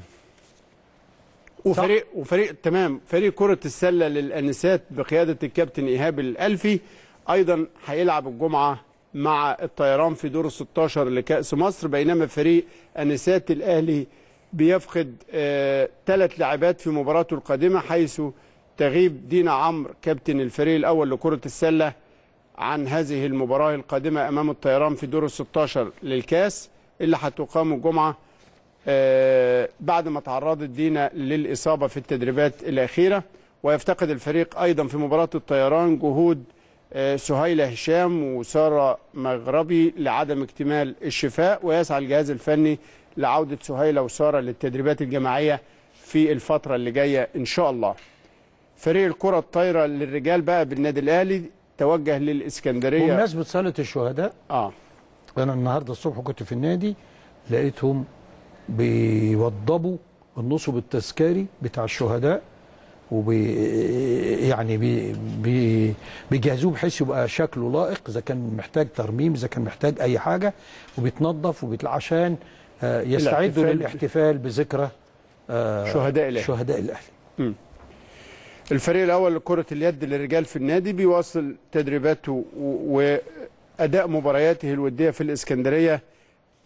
وفريق وفريق تمام فريق كرة السلة للأنسات بقيادة الكابتن إيهاب الألفي أيضا هيلعب الجمعة مع الطيران في دور ال 16 لكأس مصر بينما فريق أنسات الأهلي بيفقد ثلاث لاعبات في مباراته القادمة حيث تغيب دينا عمرو كابتن الفريق الأول لكرة السلة عن هذه المباراة القادمة أمام الطيران في دور ال 16 للكاس اللي هتقام الجمعة آه، بعد ما تعرضت دينا للإصابة في التدريبات الأخيرة ويفتقد الفريق أيضا في مباراة الطيران جهود آه، سهيلة هشام وسارة مغربي لعدم اكتمال الشفاء ويسعى الجهاز الفني لعودة سهيلة وسارة للتدريبات الجماعية في الفترة اللي جاية إن شاء الله فريق الكرة الطايرة للرجال بقى بالنادي الأهلي توجه للإسكندرية بمناسبه صاله الشهداء آه انا النهارده الصبح كنت في النادي لقيتهم بيوضبوا النصب التذكاري بتاع الشهداء وبي يعني بي بي بيجهزوه بحيث يبقى شكله لائق اذا كان محتاج ترميم اذا كان محتاج اي حاجه وبيتنظف وبيطلع عشان آه، يستعدوا الاحتفال ب- للاحتفال بذكرى آه، شهداء الأهلي. شهداء الاهلي الفريق الاول لكره اليد للرجال في النادي بيواصل تدريباته و- واداء مبارياته الوديه في الاسكندريه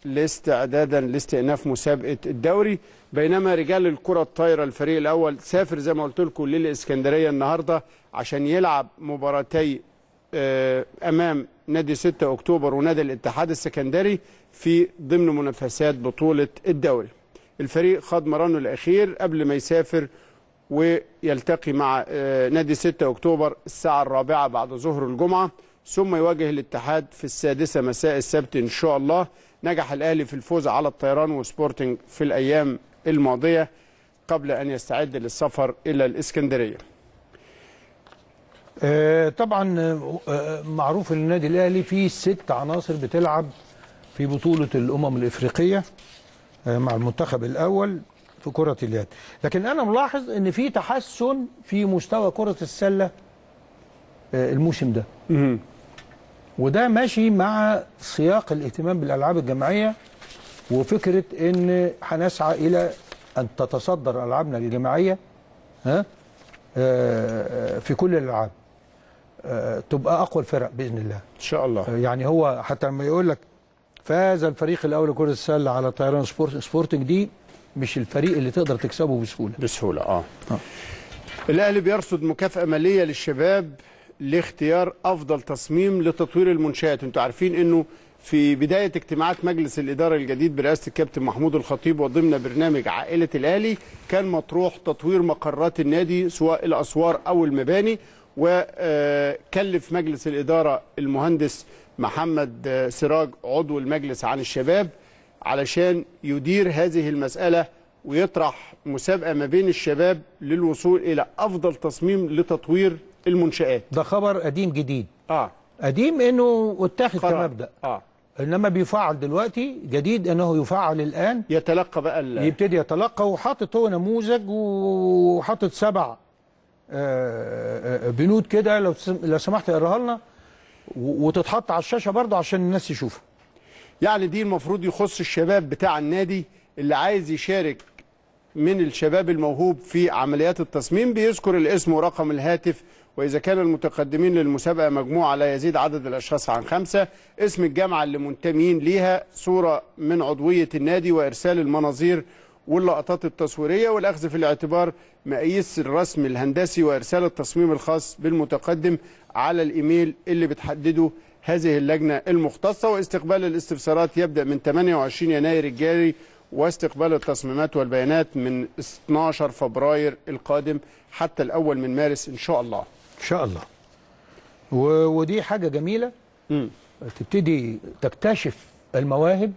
لاستعدادا لاستئناف مسابقه الدوري بينما رجال الكره الطايره الفريق الاول سافر زي ما قلت لكم للاسكندريه النهارده عشان يلعب مباراتي آه، امام نادي 6 اكتوبر ونادي الاتحاد السكندري في ضمن منافسات بطوله الدوري. الفريق خاض مرانه الاخير قبل ما يسافر ويلتقي مع آه، نادي 6 اكتوبر الساعه الرابعه بعد ظهر الجمعه ثم يواجه الاتحاد في السادسه مساء السبت ان شاء الله. نجح الاهلي في الفوز على الطيران وسبورتنج في الايام الماضيه قبل ان يستعد للسفر الى الاسكندريه. آه، طبعا آه، آه، معروف ان النادي الاهلي فيه ست عناصر بتلعب في بطوله الامم الافريقيه آه، مع المنتخب الاول في كره اليد لكن انا ملاحظ ان في تحسن في مستوى كره السله آه، الموسم ده وده ماشي مع سياق الاهتمام بالالعاب الجماعيه وفكره ان هنسعى الى ان تتصدر العابنا الجماعيه ها آه، في كل الالعاب آه، تبقى اقوى الفرق باذن الله ان شاء الله. آه، يعني هو حتى لما يقول لك فاز الفريق الاول لكره السله على طيران سبورت سبورتنج دي مش الفريق اللي تقدر تكسبه بسهوله بسهوله اه, آه. الاهلي بيرصد مكافاه ماليه للشباب لاختيار افضل تصميم لتطوير المنشات انتوا عارفين انه في بدايه اجتماعات مجلس الاداره الجديد برئاسه الكابتن محمود الخطيب وضمن برنامج عائله الاهلي كان مطروح تطوير مقرات النادي سواء الاسوار او المباني وكلف مجلس الاداره المهندس محمد آه، سراج عضو المجلس عن الشباب علشان يدير هذه المساله ويطرح مسابقه ما بين الشباب للوصول الى افضل تصميم لتطوير المنشات ده خبر قديم جديد اه قديم انه اتاخد قرار. كمبدا اه انما بيفعل دلوقتي جديد انه يفعل الان يتلقى بقى ال- يبتدي يتلقى وحاطط هو نموذج وحاطط سبع آه، آه، بنود كده لو سم- لو سمحت اقراها لنا و- وتتحط على الشاشه برضه عشان الناس تشوفها يعني دي المفروض يخص الشباب بتاع النادي اللي عايز يشارك من الشباب الموهوب في عمليات التصميم بيذكر الاسم ورقم الهاتف وإذا كان المتقدمين للمسابقة مجموعة لا يزيد عدد الأشخاص عن خمسة اسم الجامعة اللي منتمين ليها صورة من عضوية النادي وإرسال المناظير واللقطات التصويرية والأخذ في الاعتبار مقاييس الرسم الهندسي وإرسال التصميم الخاص بالمتقدم على الإيميل اللي بتحدده هذه اللجنة المختصة واستقبال الاستفسارات يبدأ من 28 يناير الجاري واستقبال التصميمات والبيانات من 12 فبراير القادم حتى الأول من مارس إن شاء الله ان شاء الله و- ودي حاجه جميله مم. تبتدي تكتشف المواهب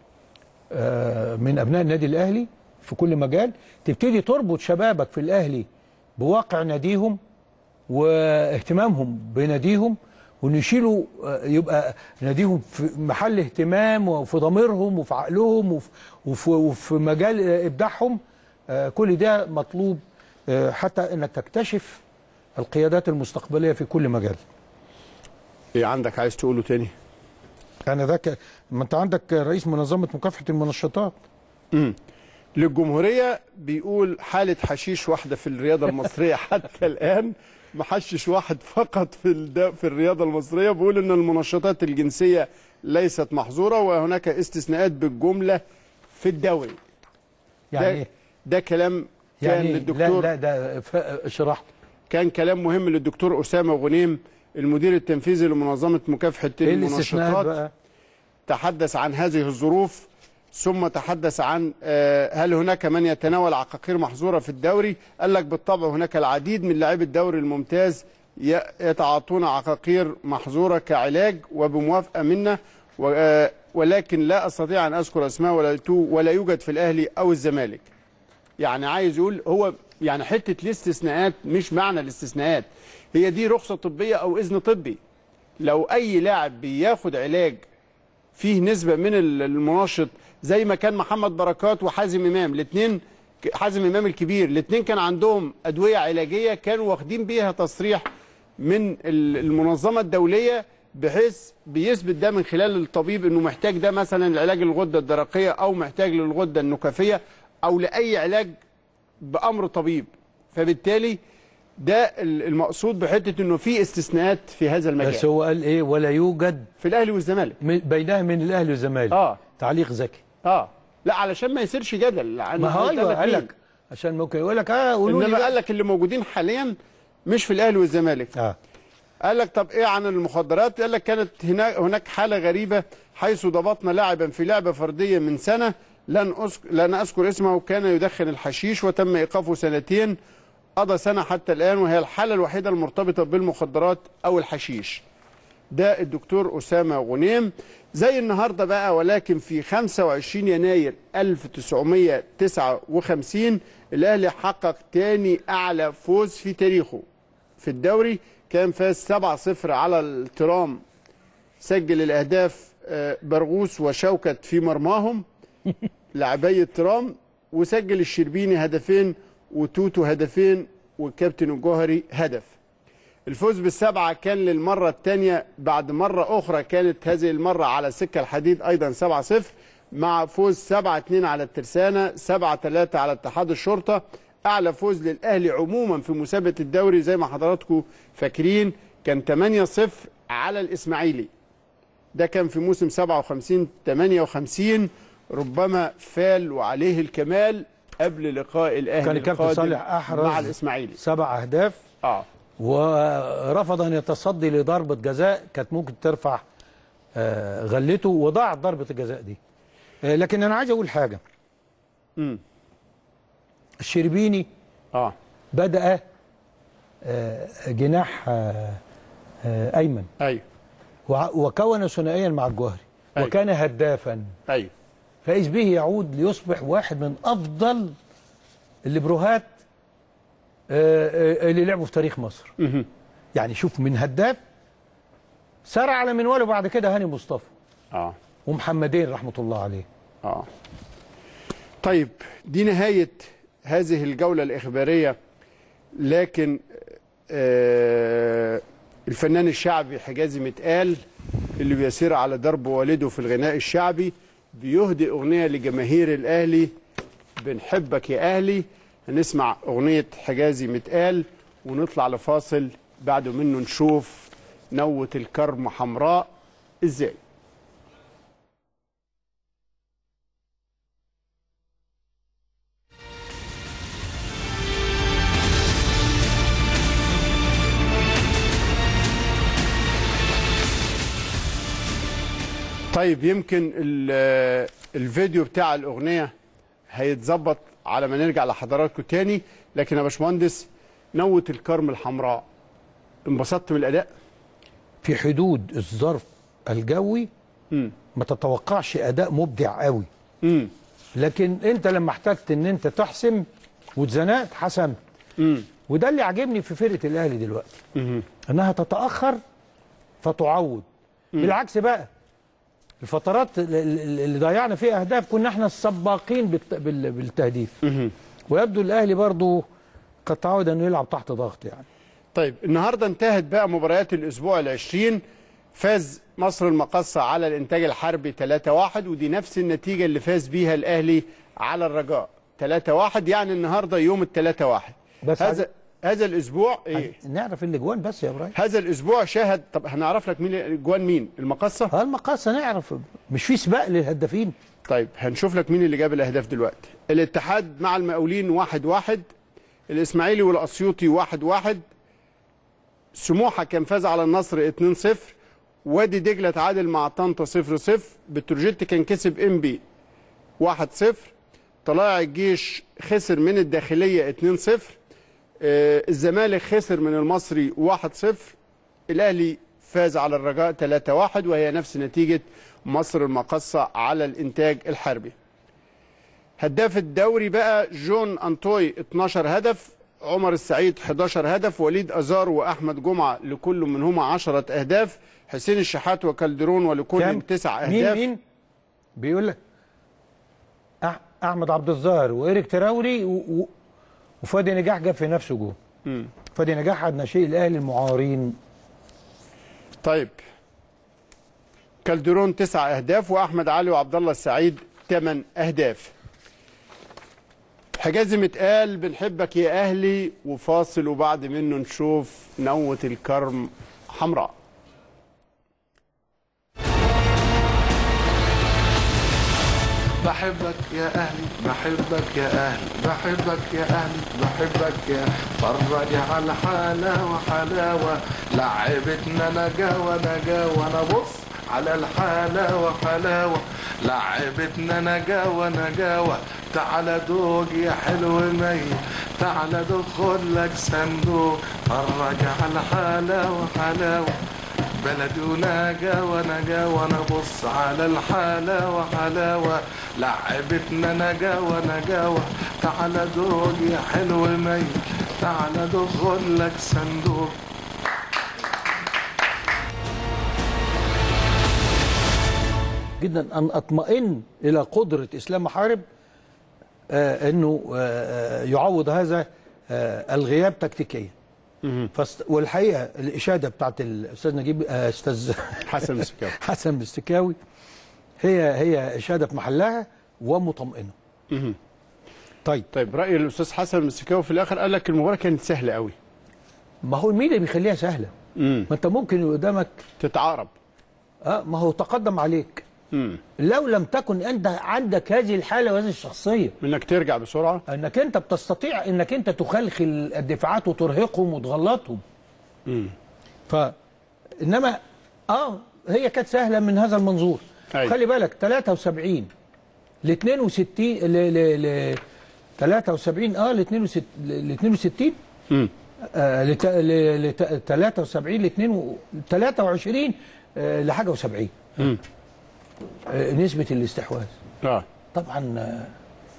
آه، من ابناء النادي الاهلي في كل مجال تبتدي تربط شبابك في الاهلي بواقع ناديهم واهتمامهم بناديهم ونشيلوا آه، يبقى ناديهم في محل اهتمام وفي ضميرهم وفي عقلهم وفي, وفي, وفي مجال آه، ابداعهم آه، كل ده مطلوب آه، حتى انك تكتشف القيادات المستقبليه في كل مجال إيه عندك عايز تقوله تاني انا ذاك ما انت عندك رئيس منظمه مكافحه المنشطات للجمهورية بيقول حالة حشيش واحدة في الرياضة المصرية حتى الآن محشش واحد فقط في الد... في الرياضة المصرية بيقول إن المنشطات الجنسية ليست محظورة وهناك استثناءات بالجملة في الدوري يعني ده, ايه ده كلام كان يعني للدكتور لا لا ده ف- اشرح كان كلام مهم للدكتور أسامة غنيم المدير التنفيذي لمنظمة مكافحة ايه الاستثناءات المنشطات بقى تحدث عن هذه الظروف ثم تحدث عن آه، هل هناك من يتناول عقاقير محظورة في الدوري قال لك بالطبع هناك العديد من لاعبي الدوري الممتاز ي- يتعاطون عقاقير محظورة كعلاج وبموافقة منا و- آه، ولكن لا أستطيع أن أذكر أسماء ولا تو- ولا يوجد في الأهلي أو الزمالك يعني عايز يقول هو يعني حتة الاستثناءات مش معنى الاستثناءات هي دي رخصة طبية أو إذن طبي لو أي لاعب بياخد علاج فيه نسبة من ال- المنشط زي ما كان محمد بركات وحازم إمام الاثنين حازم إمام الكبير الاثنين كان عندهم أدوية علاجية كانوا واخدين بيها تصريح من ال- المنظمة الدولية بحيث بيثبت ده من خلال الطبيب انه محتاج ده مثلا العلاج للغده الدرقيه او محتاج للغده النكافيه او لاي علاج بامر طبيب فبالتالي ده ال- المقصود بحته انه في استثناءات في هذا بس المجال هو قال ايه ولا يوجد في الاهلي والزمالك من- بينها من الاهلي والزمالك اه تعليق ذكي اه لا علشان ما يصيرش جدل لأن ما هو هيتقال ايوه لك قال مين. لك عشان ممكن يقول لك اه قولوا لي انما بقى. قال لك اللي موجودين حاليا مش في الاهلي والزمالك اه قال لك طب ايه عن المخدرات قال لك كانت هناك هناك حاله غريبه حيث ضبطنا لاعبا في لعبه فرديه من سنه لن أذكر لن اذكر اسمه كان يدخن الحشيش وتم ايقافه سنتين قضى سنه حتى الان وهي الحاله الوحيده المرتبطه بالمخدرات او الحشيش ده الدكتور اسامه غنيم زي النهارده بقى ولكن في 25 يناير 1959 الاهلي حقق تاني اعلى فوز في تاريخه في الدوري كان فاز 7-0 على الترام سجل الاهداف آه، برغوث وشوكت في مرماهم لاعبي الترام وسجل الشربيني هدفين وتوتو هدفين والكابتن الجوهري هدف الفوز بالسبعة كان للمرة الثانية بعد مرة أخرى كانت هذه المرة على سكة الحديد أيضا 7-0 مع فوز 7-2 على الترسانة 7-3 على اتحاد الشرطة أعلى فوز للأهلي عموما في مسابقة الدوري زي ما حضراتكم فاكرين كان 8-0 على الإسماعيلي ده كان في موسم 57 58 ربما فال وعليه الكمال قبل لقاء الأهلي كان الكابتن القادم صالح أحرز مع الإسماعيلي سبع اهداف اه ورفض ان يتصدي لضربه جزاء كانت ممكن ترفع آه، غلته وضاعت ضربه الجزاء دي آه، لكن انا عايز اقول حاجه امم الشربيني اه بدا آه، جناح آه، آه، ايمن ايوه وع- وكون ثنائيا مع الجوهري أيوة. وكان هدافا ايوه فاذ به يعود ليصبح واحد من افضل الليبروهات آه، آه، اللي لعبوا في تاريخ مصر مهم. يعني شوف من هداف سار على منوال وبعد كده هاني مصطفى اه ومحمدين رحمه الله عليه اه طيب دي نهاية هذه الجولة الإخبارية لكن آه الفنان الشعبي حجازي متقال اللي بيسير على درب والده في الغناء الشعبي بيهدي أغنية لجماهير الأهلي بنحبك يا أهلي هنسمع أغنية حجازي متقال ونطلع لفاصل بعده منه نشوف نوة الكرم حمراء ازاي طيب يمكن ال- الفيديو بتاع الأغنية هيتظبط على ما نرجع لحضراتكم تاني لكن يا باشمهندس نوة الكرم الحمراء انبسطت من الأداء؟ في حدود الظرف الجوي امم ما تتوقعش اداء مبدع قوي امم لكن انت لما احتجت ان انت تحسم واتزنقت حسمت امم وده اللي عاجبني في فرقه الاهلي دلوقتي مهم. انها تتاخر فتعوض بالعكس بقى الفترات ال- ال- اللي ضيعنا فيها اهداف كنا احنا السباقين بالت- بال- بالتهديف مهم. ويبدو الاهلي برضو قد تعود انه يلعب تحت ضغط يعني طيب النهارده انتهت بقى مباريات الاسبوع العشرين فاز مصر المقصة على الانتاج الحربي 3-1 ودي نفس النتيجة اللي فاز بيها الاهلي على الرجاء 3-1 يعني النهارده يوم ال 3-1 بس هذا هذا الاسبوع ايه نعرف الاجوان بس يا ابراهيم هذا الاسبوع شاهد طب هنعرف لك مين جوان مين المقصة اه المقاصه نعرف مش في سباق للهدافين طيب هنشوف لك مين اللي جاب الاهداف دلوقتي الاتحاد مع المقاولين واحد واحد الاسماعيلي والاسيوطي واحد واحد سموحه كان فاز على النصر 2-0 وادي دجله تعادل مع طنطا 0-0 بتروجيت كان كسب انبي 1-0 طلائع الجيش خسر من الداخليه 2-0 آه، الزمالك خسر من المصري 1-0 الاهلي فاز على الرجاء 3-1 وهي نفس نتيجه مصر المقصه على الانتاج الحربي هداف الدوري بقى جون انطوي 12 هدف عمر السعيد 11 هدف وليد ازار واحمد جمعه لكل منهما 10 اهداف حسين الشحات وكالدرون ولكل كام؟ تسع مين اهداف مين بيقول لك أح- احمد عبد الظاهر وايريك تراوري و... و... وفادي نجاح جاب في نفسه جول مم. فادي نجاح عاد ناشئ الاهلي المعارين طيب كالدرون تسع اهداف واحمد علي وعبد الله السعيد ثمان اهداف حجازي متقال بنحبك يا اهلي وفاصل وبعد منه نشوف نوة الكرم حمراء بحبك يا اهلي بحبك يا اهلي بحبك يا اهلي بحبك يا فرج على حلاوة حلاوة لعبتنا نجاوة نجاوة انا بص على الحلاوة حلاوة لعبتنا نجاوة نجاوة تعال دوق يا حلو مي تعال دخل لك صندوق فرج على حلاوة حلاوة بلدي ونجا ونجا وانا بص على الحلاوة حلاوة لعبتنا نجا ونجاوة تعال دوق يا حلو مي تعال دخل لك صندوق جدا ان اطمئن الى قدره اسلام محارب آه انه آه آه، يعوض هذا آه الغياب تكتيكيا فست والحقيقه الاشاده بتاعت الاستاذ نجيب آه استاذ حسن السكاوي حسن بالسكاوي هي هي اشاده في محلها ومطمئنه طيب طيب راي الاستاذ حسن السكاوي في الاخر قال لك المباراه كانت سهله قوي ما هو مين اللي بيخليها سهله امم ما انت ممكن اللي قدامك تتعارب اه ما هو تقدم عليك امم لو لم تكن انت عندك هذه الحاله وهذه الشخصيه انك ترجع بسرعه انك انت بتستطيع انك انت تخلخل الدفاعات وترهقهم وتغلطهم امم ف انما اه هي كانت سهله من هذا المنظور أيوة. خلي بالك 73 ل 62 ل ل ل 73 اه ل 62 ل 62 امم آه ل ت- ل- ل ت- 73 ل 2 23 آه لحاجه و70 امم آه نسبه الاستحواذ اه طبعا آه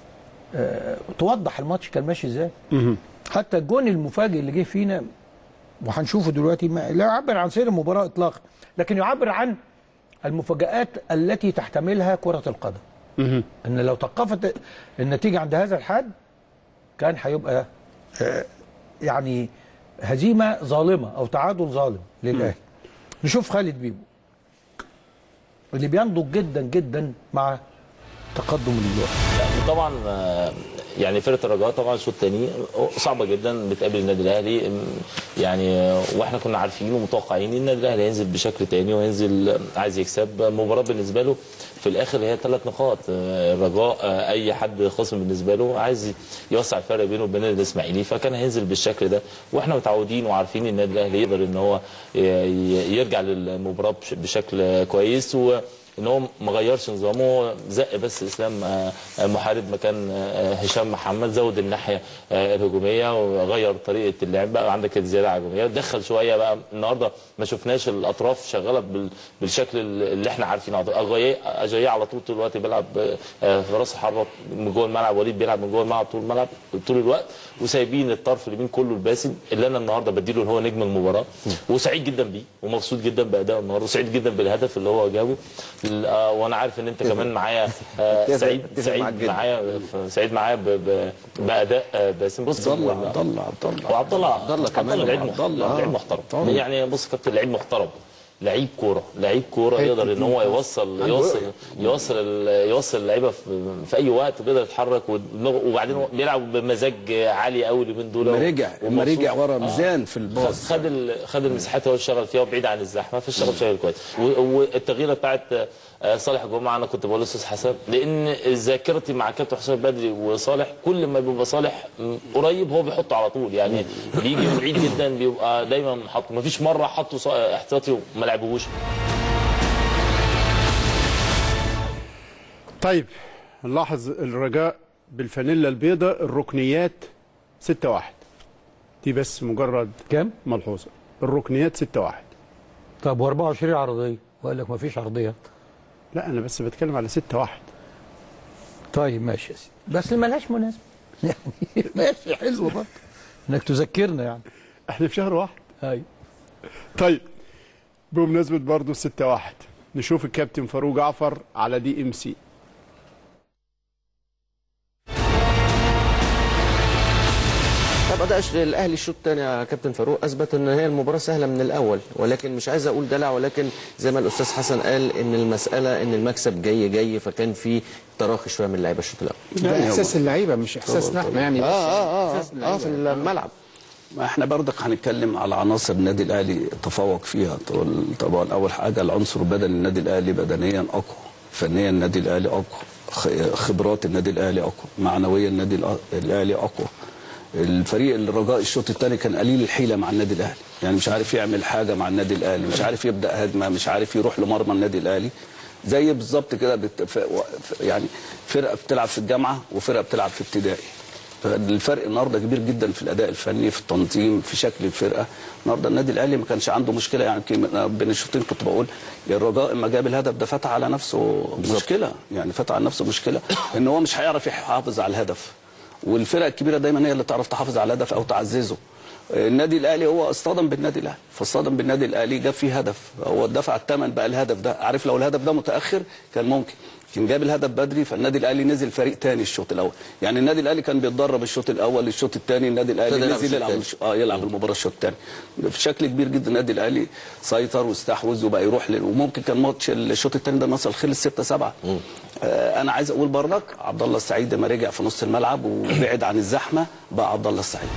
آه توضح الماتش كان ماشي ازاي امم حتى الجون المفاجئ اللي جه فينا وهنشوفه دلوقتي ما لا يعبر عن سير المباراه اطلاقا لكن يعبر عن المفاجآت التي تحتملها كرة القدم امم ان لو توقفت النتيجة عند هذا الحد كان هيبقى آه، يعني هزيمة ظالمة او تعادل ظالم للاهلي نشوف خالد بيبو اللي بينضج جدا جدا مع تقدم الوقت طبعا آه، يعني فرقه الرجاء طبعا الشوط الثاني صعبه جدا بتقابل النادي الاهلي م، يعني آه، واحنا كنا عارفين ومتوقعين ان النادي الاهلي هينزل بشكل تاني وهينزل آه، عايز يكسب مباراه بالنسبه له في الاخر هي ثلاث نقاط آه، الرجاء آه، اي حد خصم بالنسبه له عايز يوسع الفرق بينه وبين الاسماعيلي فكان هينزل بالشكل ده واحنا متعودين وعارفين ان النادي الاهلي يقدر ان هو ي- ي- يرجع للمباراه بش- بشكل كويس و ان هو ما غيرش نظامه هو زق بس اسلام آه، آه، محارب مكان آه، هشام محمد زود الناحيه آه، الهجوميه وغير طريقه اللعب بقى عندك الزياده هجوميه دخل شويه بقى النهارده ما شفناش الاطراف شغاله بال- بالشكل اللي احنا عارفينه اجاييه أجاييه على طول طول الوقت بيلعب آه، في راس حربه من جوه الملعب وليد بيلعب من جوه الملعب طول الملعب طول الوقت وسايبين الطرف اليمين كله الباسم اللي انا النهارده بديله ان هو نجم المباراه وسعيد جدا بيه ومبسوط جدا باداء النهارده وسعيد جدا بالهدف اللي هو جابه ال- آه، وانا عارف ان انت كمان معايا آه، اتفق- سعيد اتفق معاك سعيد جدا. معايا سعيد معايا ب- ب- باداء آه، باسم بص عبد الله هو- عبد الله عبد الله وعبد الله عبد الله كمان لعيب عبد محترم الله لعيب آه. محترم طبعا. يعني بص يا كابتن لعيب محترم لعيب كوره لعيب كوره يقدر ان هو يوصل يوصل يوصل ال- يوصل اللعيبه في, في اي وقت بيقدر يتحرك ودماغه- وبعدين هو بيلعب بمزاج عالي قوي اليومين دول لما رجع لما ومبسوط. رجع ورا آه. ميزان في الباص خد ال- خد المساحات هو اشتغل فيها وبعيد عن الزحمه فاشتغل بشكل كويس و- والتغييره بتاعت آه، صالح جمعه انا كنت بقول لاستاذ حسن لان ذاكرتي مع كابتن حسام بدري وصالح كل ما بيبقى صالح م، قريب هو بيحطه على طول يعني بيجي من بعيد جدا بيبقى دايما حاطه ما فيش مره حطه صا- احتياطي وما لعبهوش طيب نلاحظ الرجاء بالفانيلا البيضاء الركنيات 6 1 دي بس مجرد كام؟ ملحوظه الركنيات 6 1 طب و24 عرضيه وقال لك ما فيش عرضيه لا انا بس بتكلم على 6 1 طيب ماشي يا سيدي بس ملهاش مناسبه يعني ماشي حلو برضه انك تذكرنا يعني احنا في شهر واحد ايوه طيب بمناسبه برضه 6 1 نشوف الكابتن فاروق جعفر على دي ام سي طب اداء الاهلي الشوط الثاني يا كابتن فاروق اثبت ان هي المباراه سهله من الاول ولكن مش عايز اقول دلع ولكن زي ما الاستاذ حسن قال ان المساله ان المكسب جاي جاي فكان في تراخي شويه من اللعيبه الشوط الاول ده احساس اللعيبه مش احساسنا احنا يعني اه اه اه إحساس اه في الملعب ما احنا برضك هنتكلم على عناصر النادي الاهلي تفوق فيها طبعا- طبعا اول حاجه العنصر البدني النادي الاهلي بدنيا اقوى فنيا النادي الاهلي اقوى خ- خبرات النادي الاهلي اقوى معنويا النادي الأ- الاهلي اقوى الفريق الرجاء الشوط الثاني كان قليل الحيله مع النادي الاهلي يعني مش عارف يعمل حاجه مع النادي الاهلي مش عارف يبدا هجمه مش عارف يروح لمرمى النادي الاهلي زي بالظبط كده بت... ف... ف- يعني فرقه بتلعب في الجامعه وفرقه بتلعب في ابتدائي فالفرق النهارده كبير جدا في الاداء الفني في التنظيم في شكل الفرقه النهارده النادي الاهلي ما كانش عنده مشكله يعني يمكن بين الشوطين كنت بقول يا الرجاء اما جاب الهدف ده فتح على نفسه مشكله يعني فتح على نفسه مشكله ان هو مش هيعرف يحافظ على الهدف والفرق الكبيره دايما هي اللي تعرف تحافظ على الهدف او تعززه النادي الاهلي هو اصطدم بالنادي الاهلي فاصطدم بالنادي الاهلي جاب فيه هدف هو دفع الثمن بقى الهدف ده عارف لو الهدف ده متاخر كان ممكن كان جاب الهدف بدري فالنادي الاهلي نزل فريق تاني الشوط الاول يعني النادي الاهلي كان بيتدرب الشوط الاول للشوط الثاني النادي الاهلي ابتدى يلعب نزل الشوط يلعب التاني. الش- اه يلعب المباراه الشوط الثاني بشكل كبير جدا النادي الاهلي سيطر واستحوذ وبقى يروح لل... وممكن كان ماتش الشوط الثاني ده مثلا خلص 6 7 آه انا عايز اقول برضك عبد الله السعيد لما رجع في نص الملعب وبعد عن الزحمه بقى عبد الله السعيد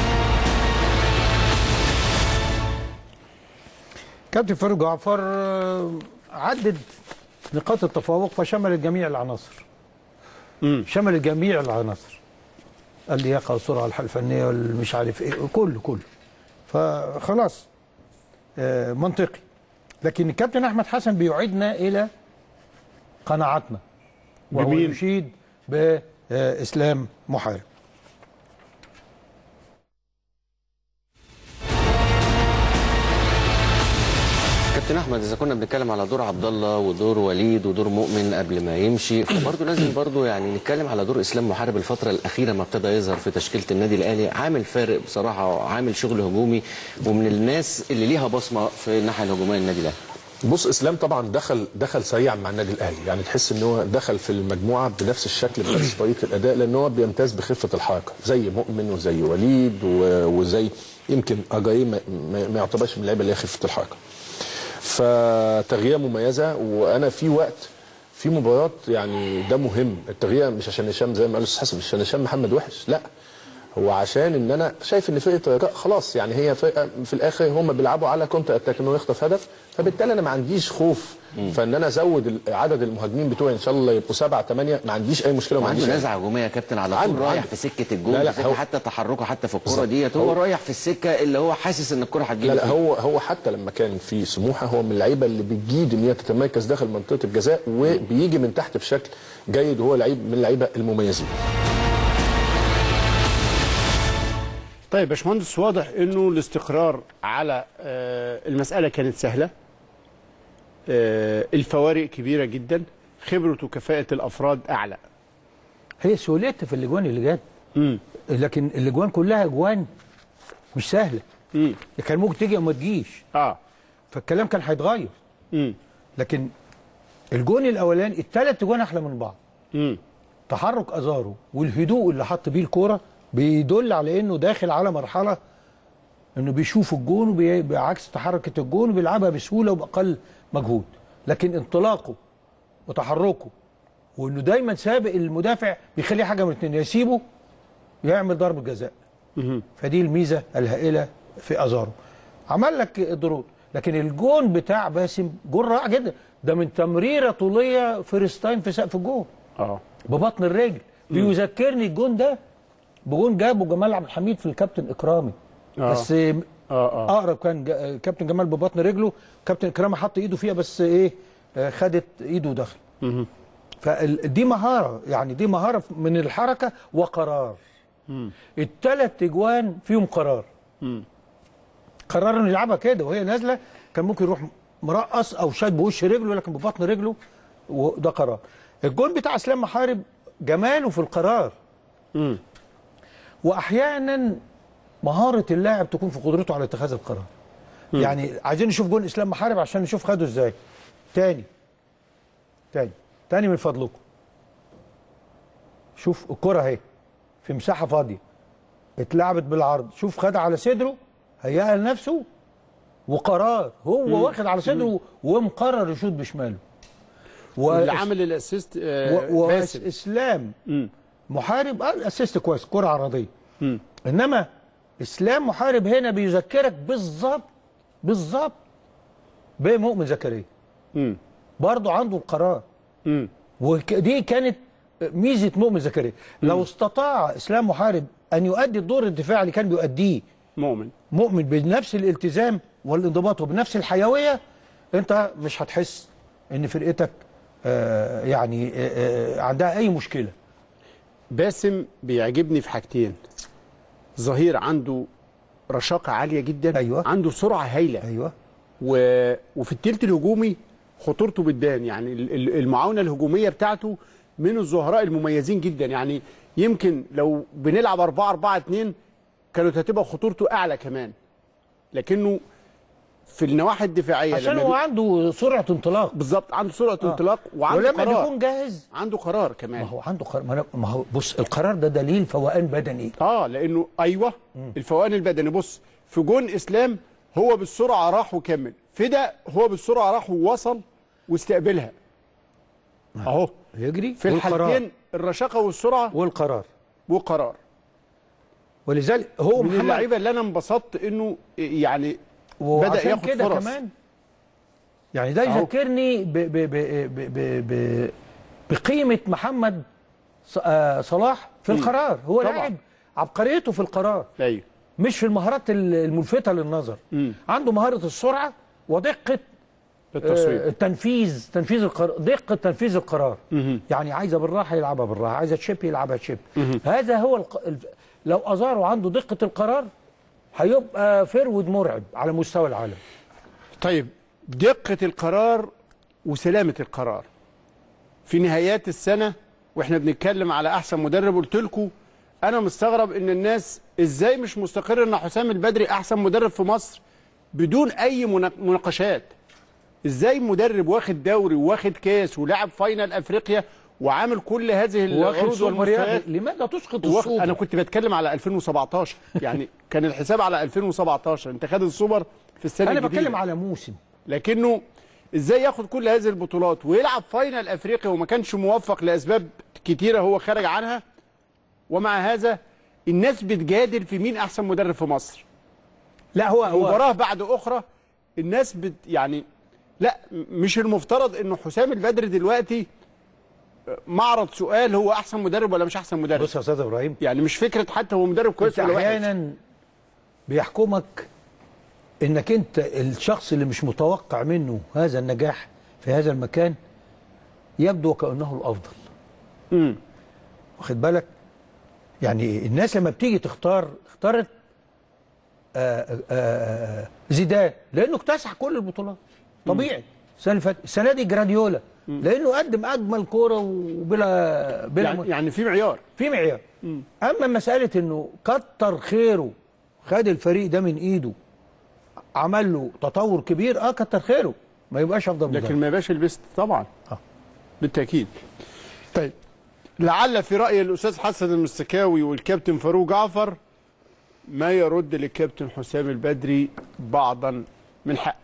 كابتن فاروق جعفر آه، عدد نقاط التفوق فشملت جميع العناصر شملت جميع العناصر اللياقه والسرعه الحالة الفنيه والمش عارف ايه كله كله فخلاص آه، منطقي لكن الكابتن احمد حسن بيعيدنا الى قناعاتنا وهو بمين؟ يشيد باسلام محارب كابتن احمد اذا كنا بنتكلم على دور عبد الله ودور وليد ودور مؤمن قبل ما يمشي فبرضه لازم برضه يعني نتكلم على دور اسلام محارب الفتره الاخيره ما ابتدى يظهر في تشكيله النادي الاهلي عامل فارق بصراحه عامل شغل هجومي ومن الناس اللي ليها بصمه في الناحيه الهجوميه للنادي الاهلي بص اسلام طبعا دخل دخل سريعا مع النادي الاهلي يعني تحس ان هو دخل في المجموعه بنفس الشكل بنفس طريقه الاداء لان هو بيمتاز بخفه الحركه زي مؤمن وزي وليد و- وزي يمكن اجاي ما, ما ما يعتبرش من اللعيبه اللي هي خفه الحركه فتغييره مميزه وانا في وقت في مباراه يعني ده مهم التغيير مش عشان هشام زي ما قال الاستاذ حسن مش عشان هشام محمد وحش لا هو عشان ان انا شايف ان فرقه الرجاء خلاص يعني هي فرقه في الاخر هم بيلعبوا على كونتر اتاك انه يخطف هدف فبالتالي انا ما عنديش خوف فان انا ازود ال- عدد المهاجمين بتوعي ان شاء الله يبقوا سبعه ثمانيه ما عنديش اي مشكله وما وعنده عنديش أي- نزعه هجوميه يا كابتن على طول عنده- رايح عنده. في سكه الجول لا، لا، في سكة هو- حتى تحركه حتى في الكوره بالظبط. ديت هو هو- رايح في السكه اللي هو حاسس ان الكوره هتجيله لا لا فيه. هو هو حتى لما كان في سموحه هو من اللعيبه اللي بتجيد ان هي تتمركز داخل منطقه الجزاء وبيجي من تحت بشكل جيد وهو لعيب من اللعيبه المميزين طيب يا باشمهندس واضح انه الاستقرار على آه، المساله كانت سهله آه، الفوارق كبيره جدا خبره وكفاءه الافراد اعلى هي سهولتها في الاجوان اللي جت امم لكن الاجوان كلها اجوان مش سهله امم كان ممكن تيجي او ما تجيش اه فالكلام كان هيتغير امم لكن الجون الاولاني الثلاث جوان احلى من بعض امم تحرك ازارو والهدوء اللي حط بيه الكوره بيدل على انه داخل على مرحله انه بيشوف الجون وبي- بعكس تحركه الجون وبيلعبها بسهوله وباقل مجهود لكن انطلاقه وتحركه وانه دايما سابق المدافع بيخليه حاجه من الاثنين يسيبه يعمل ضربه جزاء فدي الميزه الهائله في ازارو عمل لك الضروري لكن الجون بتاع باسم جون رائع جدا ده من تمريره طوليه فيرست تايم في سقف الجون اه ببطن الرجل بيذكرني الجون ده بجون جابه جمال عبد الحميد في الكابتن اكرامي آه. بس اه اه اقرب كان جا- كابتن جمال ببطن رجله كابتن اكرامي حط ايده فيها بس ايه آه، خدت ايده ودخل فدي مهاره يعني دي مهاره من الحركه وقرار الثلاث اجوان فيهم قرار قرر انه يلعبها كده وهي نازله كان ممكن يروح مرقص او شاد بوش رجله لكن ببطن رجله وده قرار الجون بتاع اسلام محارب جماله في القرار واحيانا مهاره اللاعب تكون في قدرته على اتخاذ القرار يعني عايزين نشوف جون اسلام محارب عشان نشوف خده ازاي تاني تاني تاني من فضلكم شوف الكره اهي في مساحه فاضيه اتلعبت بالعرض شوف خدها على صدره هيئها لنفسه وقرار هو واخد على صدره ومقرر يشوط بشماله اللي عامل الاسيست آه و... باسم واسلام مم. محارب آه، اسيست كويس كره عرضيه انما اسلام محارب هنا بيذكرك بالظبط بالظبط بمؤمن زكريا مم. برضه عنده القرار مم. ودي كانت ميزه مؤمن زكريا لو استطاع اسلام محارب ان يؤدي الدور الدفاعي اللي كان بيؤديه مؤمن مؤمن بنفس الالتزام والانضباط وبنفس الحيويه انت مش هتحس ان فرقتك آه يعني آه آه عندها اي مشكله باسم بيعجبني في حاجتين ظهير عنده رشاقه عاليه جدا أيوة. عنده سرعه هايله ايوه و... وفي التلت الهجومي خطورته بتبان يعني ال- ال- المعاونه الهجوميه بتاعته من الزهراء المميزين جدا يعني يمكن لو بنلعب 4 4 2 كانت هتبقى خطورته اعلى كمان لكنه في النواحي الدفاعيه عشان لما هو بي- عنده سرعه انطلاق بالظبط عنده سرعه انطلاق وعنده ولما قرار بيكون جاهز عنده قرار ما كمان هو عنده قرار ما أنا- ما هو بص القرار ده دليل فوقان بدني اه لانه ايوه الفوقان البدني بص في جون اسلام هو بالسرعه راح وكمل في ده هو بالسرعه راح ووصل واستقبلها اهو يجري في والقرار. الحالتين الرشاقه والسرعه والقرار وقرار ولذلك هو من محمد اللعيبه اللي انا انبسطت انه يعني بدا وعشان ياخد كده فرص كمان يعني ده أهو. يذكرني ب ب ب ب ب ب بقيمه محمد ص- آه، صلاح في القرار هو طبعاً. لاعب عبقريته في القرار ايوه مش في المهارات ال- الملفته للنظر مم. عنده مهاره السرعه ودقه آه، التصويب التنفيذ تنفيذ القرار دقه تنفيذ القرار يعني عايزه بالراحه يلعبها بالراحه عايزه تشيب يلعبها تشيب هذا هو الق... الف- لو ازارو عنده دقه القرار هيبقى فرود مرعب على مستوى العالم طيب دقه القرار وسلامه القرار في نهايات السنه واحنا بنتكلم على احسن مدرب قلت لكم انا مستغرب ان الناس ازاي مش مستقر ان حسام البدري احسن مدرب في مصر بدون اي مناق- مناقشات ازاي مدرب واخد دوري واخد كاس ولعب فاينل افريقيا وعامل كل هذه واخد العروض سوبر يا والمستويات أخي. لماذا تسقط واخد السوبر انا كنت بتكلم على 2017 يعني كان الحساب على 2017 انت خد السوبر في السنه انا الجديدة. بتكلم على موسم لكنه ازاي ياخد كل هذه البطولات ويلعب فاينل افريقيا وما كانش موفق لاسباب كتيره هو خارج عنها ومع هذا الناس بتجادل في مين احسن مدرب في مصر لا هو هو مباراه بعد اخرى الناس بت يعني لا م- مش المفترض انه حسام البدري دلوقتي معرض سؤال هو احسن مدرب ولا مش احسن مدرب بص يا استاذ ابراهيم يعني مش فكره حتى هو مدرب كويس انت ولا وحش احيانا بيحكمك انك انت الشخص اللي مش متوقع منه هذا النجاح في هذا المكان يبدو وكانه الافضل امم واخد بالك يعني الناس لما بتيجي تختار اختارت آآ آآ زيدان لانه اكتسح كل البطولات طبيعي السنه اللي فاتت السنه دي جراديولا لانه قدم اجمل كوره وبلا بلا يعني, يعني في معيار في معيار اما مساله انه كتر خيره خد الفريق ده من ايده عمل له تطور كبير اه كتر خيره ما يبقاش افضل لكن مدرب ما يبقاش البست طبعا آه. بالتاكيد طيب لعل في راي الاستاذ حسن المستكاوي والكابتن فاروق جعفر ما يرد للكابتن حسام البدري بعضا من حقه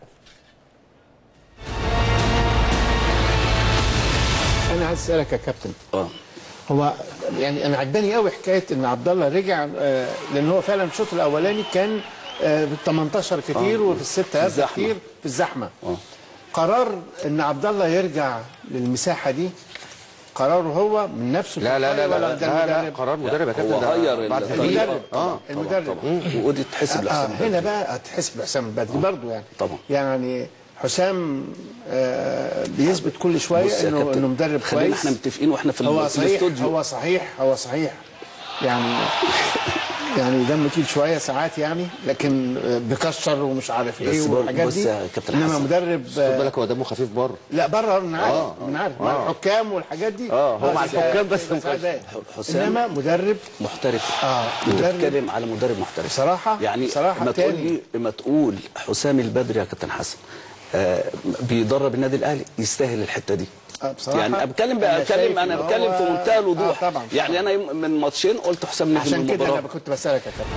انا عايز اسالك يا كابتن اه هو يعني انا عجباني قوي حكايه ان عبد الله رجع آه، لان هو فعلا الشوط الاولاني كان آه، في 18 كتير وفي الست هدف الزحمة. كتير في الزحمه اه قرار ان عبد الله يرجع للمساحه دي قراره هو من نفسه لا لا لا لا, ولا لا, ده لا, لا المدرب؟ قرار مدرب يا كابتن هو ده غير بعد الطريقة. المدرب اه المدرب ودي تحسب آه لحسام هنا البدري. بقى تحسب حسام البدري برضه يعني طبعا. يعني حسام آه بيثبت كل شويه بص يا انه كابتن، انه مدرب خلينا كويس احنا متفقين واحنا في, هو ال- في صحيح الاستوديو هو صحيح هو صحيح يعني يعني دمه تقيل شويه ساعات يعني لكن بيكسر ومش عارف بس ايه بر- والحاجات بص دي يا كابتن انما حسن. مدرب خد بالك هو دمه خفيف بره لا بره انا عارف آه. انا عارف مع آه. الحكام والحاجات دي آه، هو مع بس- الحكام بس بس عادات. حسام. انما مدرب محترف آه، انت مدرب. بتتكلم على مدرب محترف بصراحة- يعني بصراحة ما تقول تاني. لي ما تقول حسام البدري يا كابتن حسن آه بيدرب النادي الاهلي يستاهل الحته دي آه، بصراحة يعني أنا بتكلم أنا بتكلم شايف انا إن بتكلم هو- في منتهى الوضوح آه، طبعاً، يعني طبعاً. انا يوم- من ماتشين قلت حسام نجم عشان كده المباراه انا كنت بسالك يا كابتن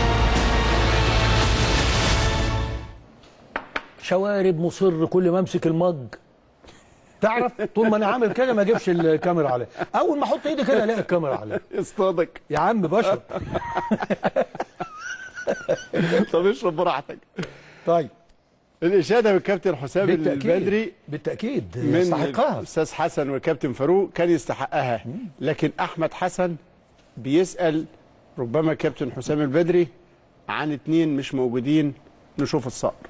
شوارب مصر كل ما امسك المج تعرف طول ما انا عامل كده ما اجيبش الكاميرا عليه اول ما احط ايدي كده الاقي الكاميرا عليه اصطادك يا عم بشر طب اشرب براحتك طيب الاشاده بالكابتن حسام بالتاكيد البدري بالتاكيد من يستحقها الاستاذ حسن والكابتن فاروق كان يستحقها لكن احمد حسن بيسال ربما كابتن حسام البدري عن اتنين مش موجودين نشوف الصقر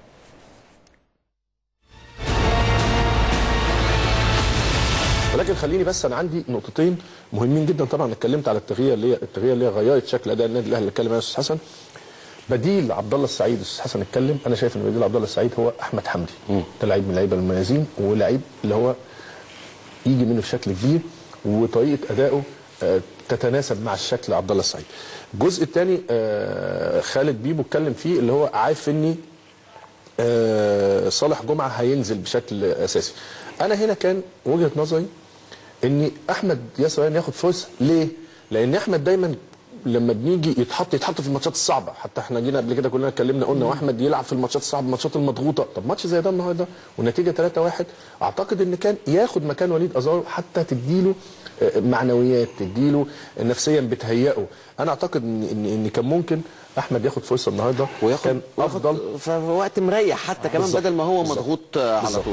ولكن خليني بس انا عندي نقطتين مهمين جدا طبعا اتكلمت على التغيير اللي هي التغيير اللي هي غيرت شكل اداء النادي الاهلي اللي اتكلم عنه الاستاذ حسن بديل عبد الله السعيد الاستاذ حسن اتكلم انا شايف ان بديل عبد الله السعيد هو احمد حمدي ده لعيب من اللعيبه المميزين ولعيب اللي هو يجي منه بشكل كبير وطريقه ادائه آه، تتناسب مع الشكل عبد الله السعيد. الجزء الثاني خالد بيبو اتكلم فيه اللي هو عارف اني آه، صالح جمعه هينزل بشكل اساسي. انا هنا كان وجهه نظري ان احمد ياسر ريان ياخد فرصه ليه؟ لان احمد دايما لما بنيجي يتحط يتحط في الماتشات الصعبه حتى احنا جينا قبل كده كلنا اتكلمنا قلنا واحمد يلعب في الماتشات الصعبه الماتشات المضغوطه طب ماتش زي ده النهارده والنتيجه 3-1 اعتقد ان كان ياخد مكان وليد ازارو حتى تديله آه، معنويات تديله نفسيا بتهيئه انا اعتقد ان ان, إن كان ممكن احمد ياخد فرصه النهارده وياخد كان افضل وياخد في وقت مريح حتى كمان بالظبط. بدل ما هو بالظبط. مضغوط آه، على بالظبط. طول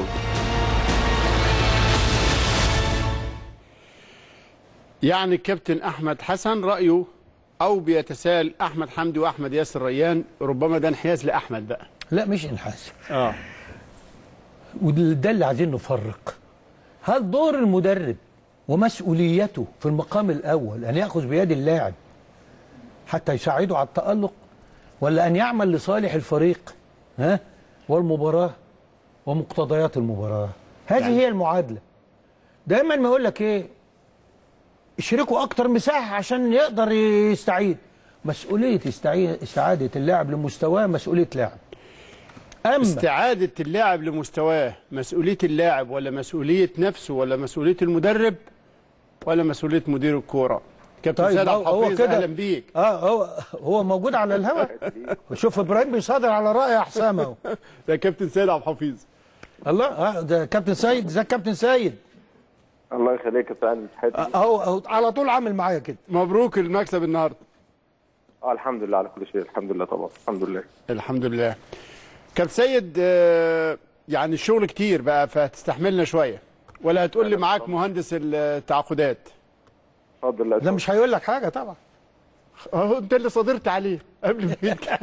يعني الكابتن احمد حسن رايه او بيتساءل احمد حمدي واحمد ياسر ريان ربما ده انحياز لاحمد بقى لا مش انحاز اه وده اللي عايزين نفرق هل دور المدرب ومسؤوليته في المقام الاول ان ياخذ بيد اللاعب حتى يساعده على التالق ولا ان يعمل لصالح الفريق ها والمباراه ومقتضيات المباراه هذه يعني هي المعادله دايما ما يقول لك ايه اشركوا اكتر مساحه عشان يقدر يستعيد مسؤوليه استعي- استعاده اللاعب لمستواه مسؤوليه لاعب اما استعاده اللاعب لمستواه مسؤوليه اللاعب ولا مسؤوليه نفسه ولا مسؤوليه المدرب ولا مسؤوليه مدير الكوره كابتن طيب سيد هو- عبد هو الحفيظ كده اهلا بيك اه هو هو موجود على الهواء شوف ابراهيم بيصادر على راي يا حسام اهو ده كابتن سيد عبد الحفيظ الله اه ده كابتن سيد ازيك كابتن سيد الله يخليك يا فندم تحياتي آه، اهو اهو على طول عامل معايا كده مبروك المكسب النهارده اه الحمد لله على كل شيء الحمد لله طبعا الحمد لله الحمد لله كابتن سيد آه، يعني الشغل كتير بقى فهتستحملنا شويه ولا هتقول لي معاك مهندس التعاقدات اتفضل لا ده مش هيقول لك حاجه طبعا اهو انت اللي صادرت عليه قبل ما يجي.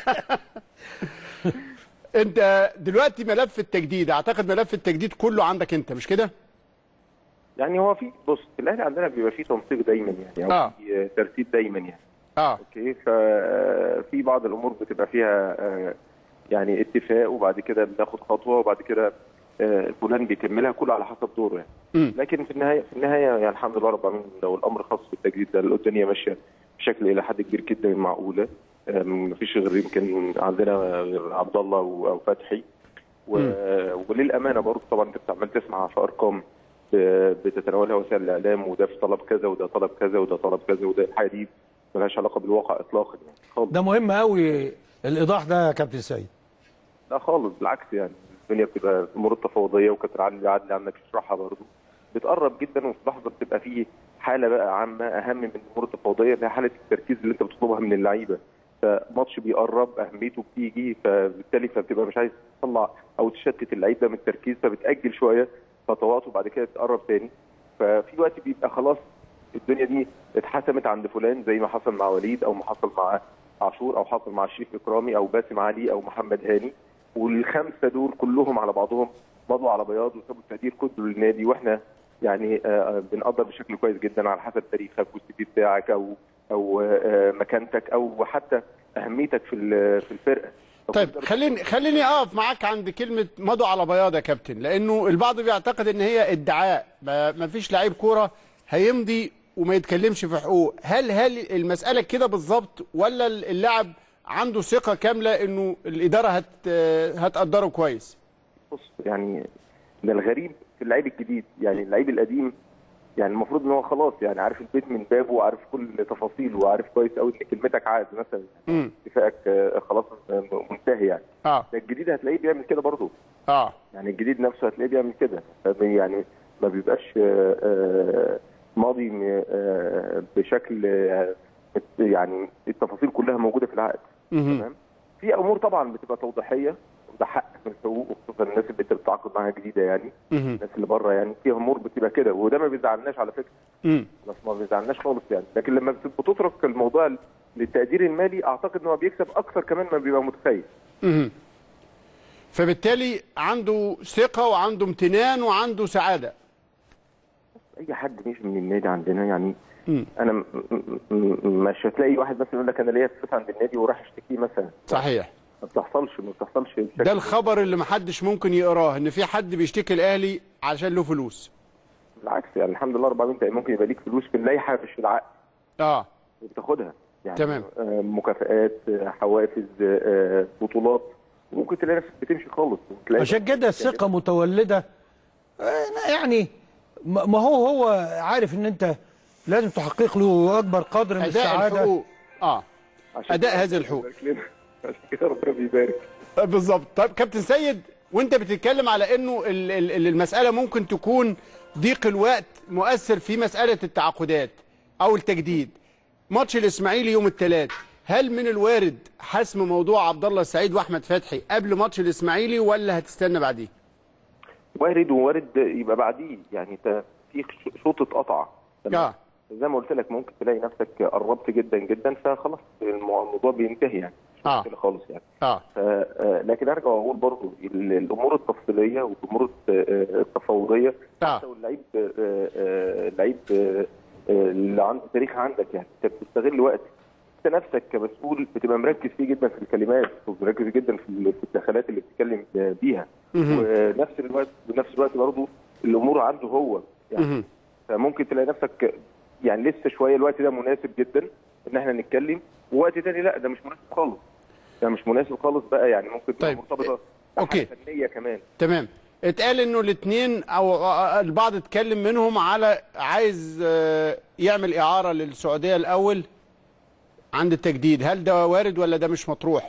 انت دلوقتي ملف التجديد اعتقد ملف التجديد كله عندك انت مش كده؟ يعني هو في بص في الاهلي عندنا بيبقى في تنسيق دايما يعني او آه. في ترتيب دايما يعني اه اوكي ففي بعض الامور بتبقى فيها آه، يعني اتفاق وبعد كده بناخد خطوه وبعد كده آه، فلان بيكملها كله على حسب دوره يعني مم. لكن في النهايه في النهايه يعني الحمد لله رب العالمين لو الامر خاص بالتجديد ده الدنيا ماشيه بشكل الى حد كبير جدا معقوله آه، مفيش غير يمكن عندنا غير عبد الله و- او فتحي و- وللامانه برضه طبعا انت عمال تسمع في ارقام ب- بتتناولها وسائل الاعلام وده في طلب كذا وده طلب كذا وده طلب كذا وده الحاجه دي ملهاش علاقه بالواقع اطلاقا يعني خالص ده مهم قوي الايضاح ده يا كابتن سيد لا خالص بالعكس يعني الدنيا بتبقى امور التفاوضيه وكابتن عادل عادل عندك يشرحها برضه بتقرب جدا وفي لحظه بتبقى فيه حاله بقى عامه اهم من الامور التفاوضيه اللي هي حاله التركيز اللي انت بتطلبها من اللعيبه فماتش بيقرب اهميته بتيجي فبالتالي فبتبقى مش عايز تطلع او تشتت اللعيب ده من التركيز فبتاجل شويه خطوات وبعد كده تقرب تاني ففي وقت بيبقى خلاص الدنيا دي اتحسمت عند فلان زي ما حصل مع وليد او ما حصل مع عاشور او حصل مع شريف اكرامي او باسم علي او محمد هاني والخمسه دول كلهم على بعضهم مضوا على بياض وسابوا التقدير كله للنادي واحنا يعني آه، آه، بنقدر بشكل كويس جدا على حسب تاريخك والسي في بتاعك او او آه، مكانتك او حتى اهميتك في ال- في الفرقه طيب خليني خليني اقف معاك عند كلمه مضوا على بياض يا كابتن لانه البعض بيعتقد ان هي ادعاء ما ما فيش لعيب كوره هيمضي وما يتكلمش في حقوق هل هل المساله كده بالظبط ولا اللاعب عنده ثقه كامله انه الاداره هت هتقدره كويس بص يعني ده الغريب في اللعيب الجديد يعني اللعيب القديم يعني المفروض ان هو خلاص يعني عارف البيت من بابه وعارف كل تفاصيله وعارف كويس قوي ان كلمتك عاد مثلا امم اتفاقك آه، خلاص آه، منتهي يعني اه ده الجديد هتلاقيه بيعمل كده برضه اه يعني الجديد نفسه هتلاقيه بيعمل كده يعني ما بيبقاش آه، آه، ماضي م- آه، بشكل آه، يعني التفاصيل كلها موجوده في العقد مهم. تمام في امور طبعا بتبقى توضيحيه ده حق من الحقوق وخصوصا الناس اللي انت بتتعاقد معاها جديده يعني مهم. الناس اللي بره يعني في امور بتبقى كده وده ما بيزعلناش على فكره مم. بس ما بيزعلناش خالص يعني لكن لما بت- بتترك الموضوع للتقدير المالي اعتقد ان هو بيكسب اكثر كمان ما بيبقى متخيل مهم. فبالتالي عنده ثقه وعنده امتنان وعنده سعاده اي حد مش من النادي عندنا يعني مم. انا م- م- م- مش هتلاقي واحد مثلا يقول لك انا ليا فلوس عند النادي وراح اشتكيه مثلا صحيح ما بتحصلش ما بتحصلش بشكل ده الخبر اللي محدش ممكن يقراه ان في حد بيشتكي الاهلي عشان له فلوس بالعكس يعني الحمد لله 400 انت ممكن يبقى ليك فلوس في اللائحه مش في العقد اه وبتاخدها يعني تمام. آه، مكافآت آه، حوافز آه، بطولات ممكن تلاقي نفسك بتمشي خالص وتلاقي عشان كده الثقه متولده آه، يعني ما ما هو هو عارف ان انت لازم تحقق له اكبر قدر من اداء السعاده الحقوق اه عشان اداء كده هذه الحقوق بيبارك لنا. عشان كده ربنا بيبارك بالظبط طيب كابتن سيد وانت بتتكلم على انه ال- ال- ال- المساله ممكن تكون ضيق الوقت مؤثر في مساله التعاقدات او التجديد ماتش الاسماعيلي يوم الثلاث هل من الوارد حسم موضوع عبد الله السعيد واحمد فتحي قبل ماتش الاسماعيلي ولا هتستنى بعديه وارد ووارد يبقى بعديه يعني انت في شوط اتقطع تمام؟ اه زي ما قلت لك ممكن تلاقي نفسك قربت جدا جدا فخلاص المو- الموضوع بينتهي يعني مش آه. مشكله خالص يعني اه ف- آه، لكن ارجع واقول برضو ال- الامور التفصيليه والامور الت- آه، التفاوضيه آه. حتى واللعيب آه، آه، اللعيب آه، آه، اللي عنده تاريخ عندك يعني انت بتستغل وقت انت نفسك كمسؤول بتبقى مركز فيه جدا في الكلمات ومركز جدا في ال- في الدخلات اللي بتتكلم بيها ونفس الوقت بنفس الوقت برضو الامور عنده هو يعني مهم. فممكن تلاقي نفسك يعني لسه شويه الوقت ده مناسب جدا ان احنا نتكلم ووقت تاني لا ده مش مناسب خالص ده مش مناسب خالص بقى يعني ممكن تبقى طيب. مرتبطه أوكي. بحاجة فنيه كمان تمام اتقال انه الاثنين او آه، البعض اتكلم منهم على عايز آه، يعمل اعاره للسعوديه الاول عند التجديد هل ده وارد ولا ده مش مطروح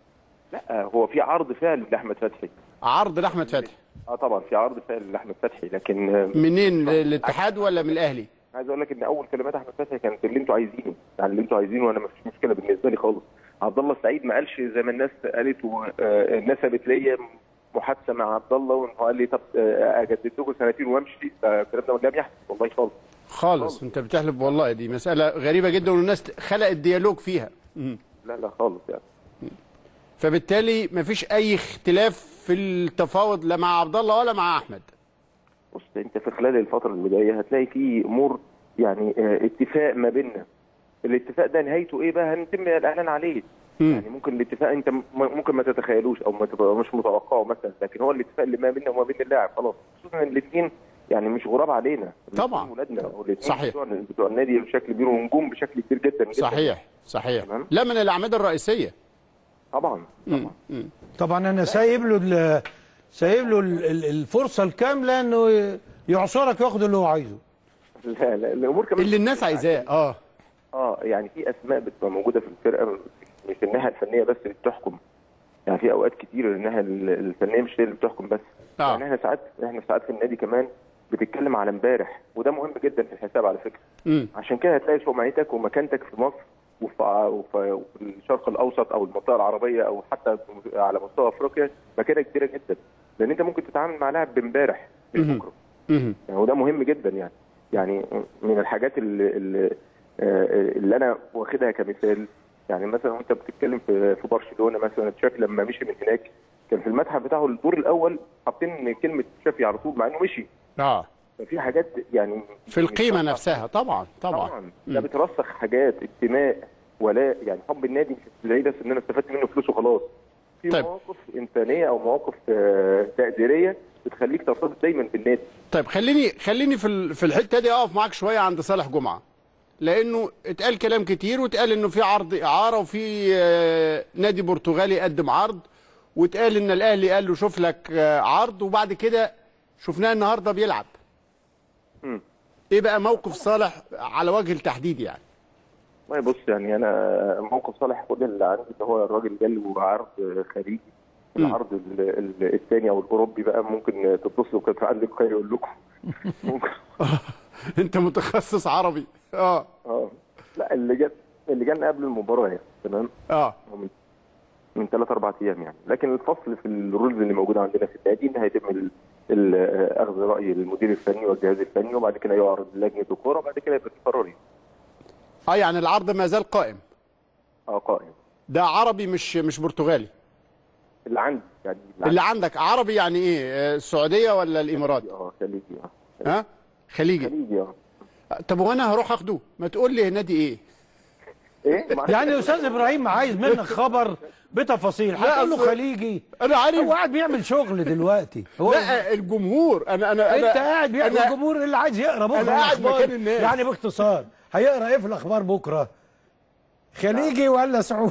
لا هو في عرض فعلي لاحمد فتحي عرض لاحمد فتحي اه طبعا في عرض فعلي لاحمد فتحي لكن آه، منين للاتحاد ولا من الاهلي عايز اقول لك ان اول كلمات احمد فتحي كانت اللي انتوا عايزينه يعني اللي انتوا عايزينه وانا ما فيش مشكله بالنسبه لي خالص عبد الله السعيد ما قالش زي ما الناس قالت ونسبت ليا محادثه مع عبد الله وان هو قال لي طب آه، اجدد لكم سنتين وامشي ده الكلام ده لم يحدث والله خالص خالص انت بتحلف والله دي مساله غريبه جدا والناس خلقت ديالوج فيها مم. لا لا خالص يعني فبالتالي مفيش اي اختلاف في التفاوض لا مع عبد الله ولا مع احمد بص انت في خلال الفتره اللي جايه هتلاقي في امور يعني آه، اتفاق ما بيننا الاتفاق ده نهايته ايه بقى هنتم الاعلان عليه مم. يعني ممكن الاتفاق انت م- ممكن ما تتخيلوش او ما تبقى مش متوقعه مثلا لكن هو الاتفاق اللي ما بيننا وما بين اللاعب خلاص خصوصا ان الاثنين يعني مش غراب علينا طبعا. ولادنا والاثنين صحيح. بتوع, بتوع النادي بشكل كبير ونجوم بشكل كبير جدا, جدا صحيح صحيح تمام. لا من الاعمده الرئيسيه طبعا طبعا طبعا انا سايب له ال- سايب له ال- ال- الفرصه الكامله انه ي- يعصرك وياخد اللي هو عايزه لا لا الامور كمان اللي الناس عايزاه اه اه يعني في اسماء بتبقى موجوده في الفرقه مش الناحيه الفنيه بس اللي بتحكم يعني في اوقات كتير الناحيه ال- الفنيه مش هي اللي بتحكم بس آه. يعني احنا ساعات احنا ساعات في النادي كمان بتتكلم على امبارح وده مهم جدا في الحساب على فكره مم. عشان كده هتلاقي سمعتك ومكانتك في مصر وفي وفي وفي الشرق الاوسط او المنطقه العربيه او حتى على مستوى افريقيا مكانه كبيره جدا لان انت ممكن تتعامل مع لاعب بامبارح مش مهم. بكره مهم. يعني وده مهم جدا يعني يعني من الحاجات اللي, اللي, آه، اللي انا واخدها كمثال يعني مثلا وانت بتتكلم في في برشلونه مثلا تشافي لما مشي من هناك كان في المتحف بتاعه الدور الاول حاطين كلمه تشافي على طول مع انه مشي اه ففي حاجات يعني في القيمه نفسها طبعا طبعا طبعا ده بترسخ حاجات انتماء ولاء يعني حب النادي مش تلاقيه بس ان انا استفدت منه فلوس وخلاص في طيب. مواقف انسانيه او مواقف آه، تقديريه بتخليك ترتبط دايما بالنادي طيب خليني خليني في ال- في الحته دي اقف معاك شويه عند صالح جمعه لانه اتقال كلام كتير واتقال انه في عرض اعاره وفي آه، نادي برتغالي قدم عرض واتقال ان الاهلي قال له شوف لك آه، عرض وبعد كده شفناه النهارده بيلعب مم. ايه بقى موقف صالح على وجه التحديد يعني والله بص يعني انا موقف صالح كل اللي عندي اللي هو الراجل جاله عرض خارجي مم. العرض ال- ال- الثاني او الاوروبي بقى ممكن تتصلوا كان في عندك خير يقول لكم ممكن انت متخصص عربي اه اه لا اللي جت اللي جالنا قبل المباراه يعني تمام اه هو من من ثلاث اربع ايام يعني لكن الفصل في الرولز اللي موجوده عندنا في النادي ان هيتم ال- ال- آه، اخذ راي المدير الفني والجهاز الفني وبعد كده يعرض لجنه الكوره وبعد كده يبقى في قرار يعني. اه يعني العرض ما زال قائم اه قائم ده عربي مش مش برتغالي اللي عندي يعني اللي عندك عربي يعني ايه آه، السعوديه ولا الامارات اه خليجي اه ها خليجي خليجي اه طب وانا هروح اخده ما تقول لي نادي ايه ايه مع- يعني استاذ ابراهيم عايز منك خبر بتفاصيل هتقول له أصل- خليجي انا عارف هو قاعد بيعمل شغل دلوقتي هو لا الجمهور انا انا انت انا قاعد بيعمل أنا- الجمهور اللي عايز يقرا بكره أنا قاعد الأخبار. مكان الناس. يعني باختصار هيقرا ايه في الاخبار بكره خليجي ولا سعودي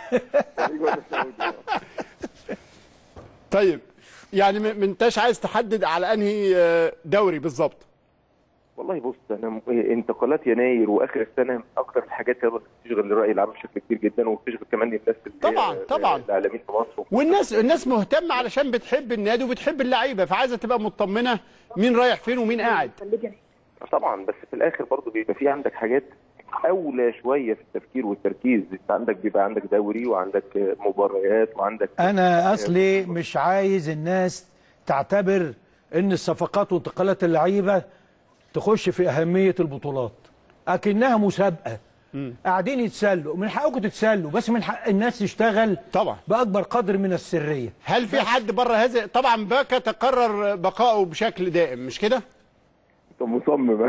طيب يعني ما ما انتش عايز تحدد على انهي آه، دوري بالظبط والله بص انا م- انتقالات يناير واخر السنه من اكثر الحاجات اللي بتشغل الراي العام بشكل كبير جدا وبتشغل كمان الناس اللي هي- طبعاً، طبعاً. الاعلاميين في مصر والناس الناس مهتمه علشان بتحب النادي وبتحب اللعيبه فعايزه تبقى مطمنه مين رايح فين ومين قاعد طبعا بس في الاخر برضه بيبقى في عندك حاجات اولى شويه في التفكير والتركيز انت عندك بيبقى عندك دوري وعندك آه، مباريات وعندك انا اصلي مش عايز الناس تعتبر ان الصفقات وانتقالات اللعيبه تخش في اهميه البطولات اكنها مسابقه قاعدين يتسلوا من حقكم تتسلوا بس من حق الناس تشتغل طبعا باكبر قدر من السريه هل في حد بره هذا طبعا باكا تقرر بقائه بشكل دائم مش كده انت مصمم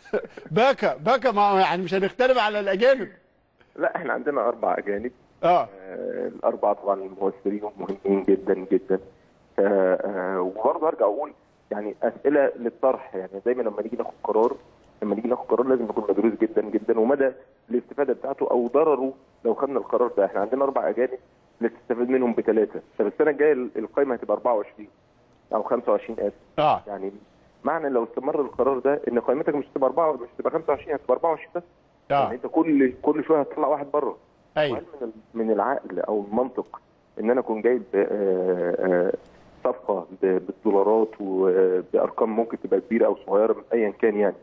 باكا باكا ما يعني مش هنختلف على الاجانب لا احنا عندنا اربع اجانب اه آه، الاربعه طبعا مؤثرين ومهمين جدا جدا ف- آه، وبرضه ارجع اقول يعني اسئله للطرح يعني دايما لما نيجي ناخد قرار لما نيجي ناخد قرار لازم يكون مدروس جدا جدا ومدى الاستفاده بتاعته او ضرره لو خدنا القرار ده احنا عندنا اربع اجانب نستفاد منهم بثلاثه طب السنه الجايه القائمه هتبقى 24 او 25 اسف اه يعني معنى لو استمر القرار ده ان قائمتك مش هتبقى 4 مش هتبقى 25 هتبقى 24 بس يعني اه انت كل كل شويه هتطلع واحد بره ايوه وهل من ال- من العقل او المنطق ان انا اكون جايب آه، آه، صفقه ب- بالدولارات وبارقام ممكن تبقى كبيره او صغيره ايا كان يعني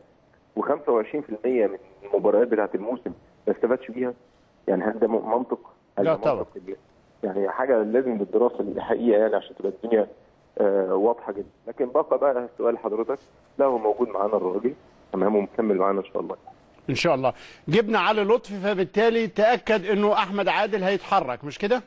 و25% من المباريات بتاعه الموسم ما استفادش بيها يعني هل ده م- منطق؟ هل لا ده طبعا. منطق اللي- يعني حاجه لازم بالدراسه الحقيقه يعني عشان تبقى الدنيا آه، واضحه جدا لكن بقى بقى سؤال حضرتك لا هو موجود معانا الراجل تمام ومكمل معانا ان شاء الله ان شاء الله جبنا علي لطفي فبالتالي تاكد انه احمد عادل هيتحرك مش كده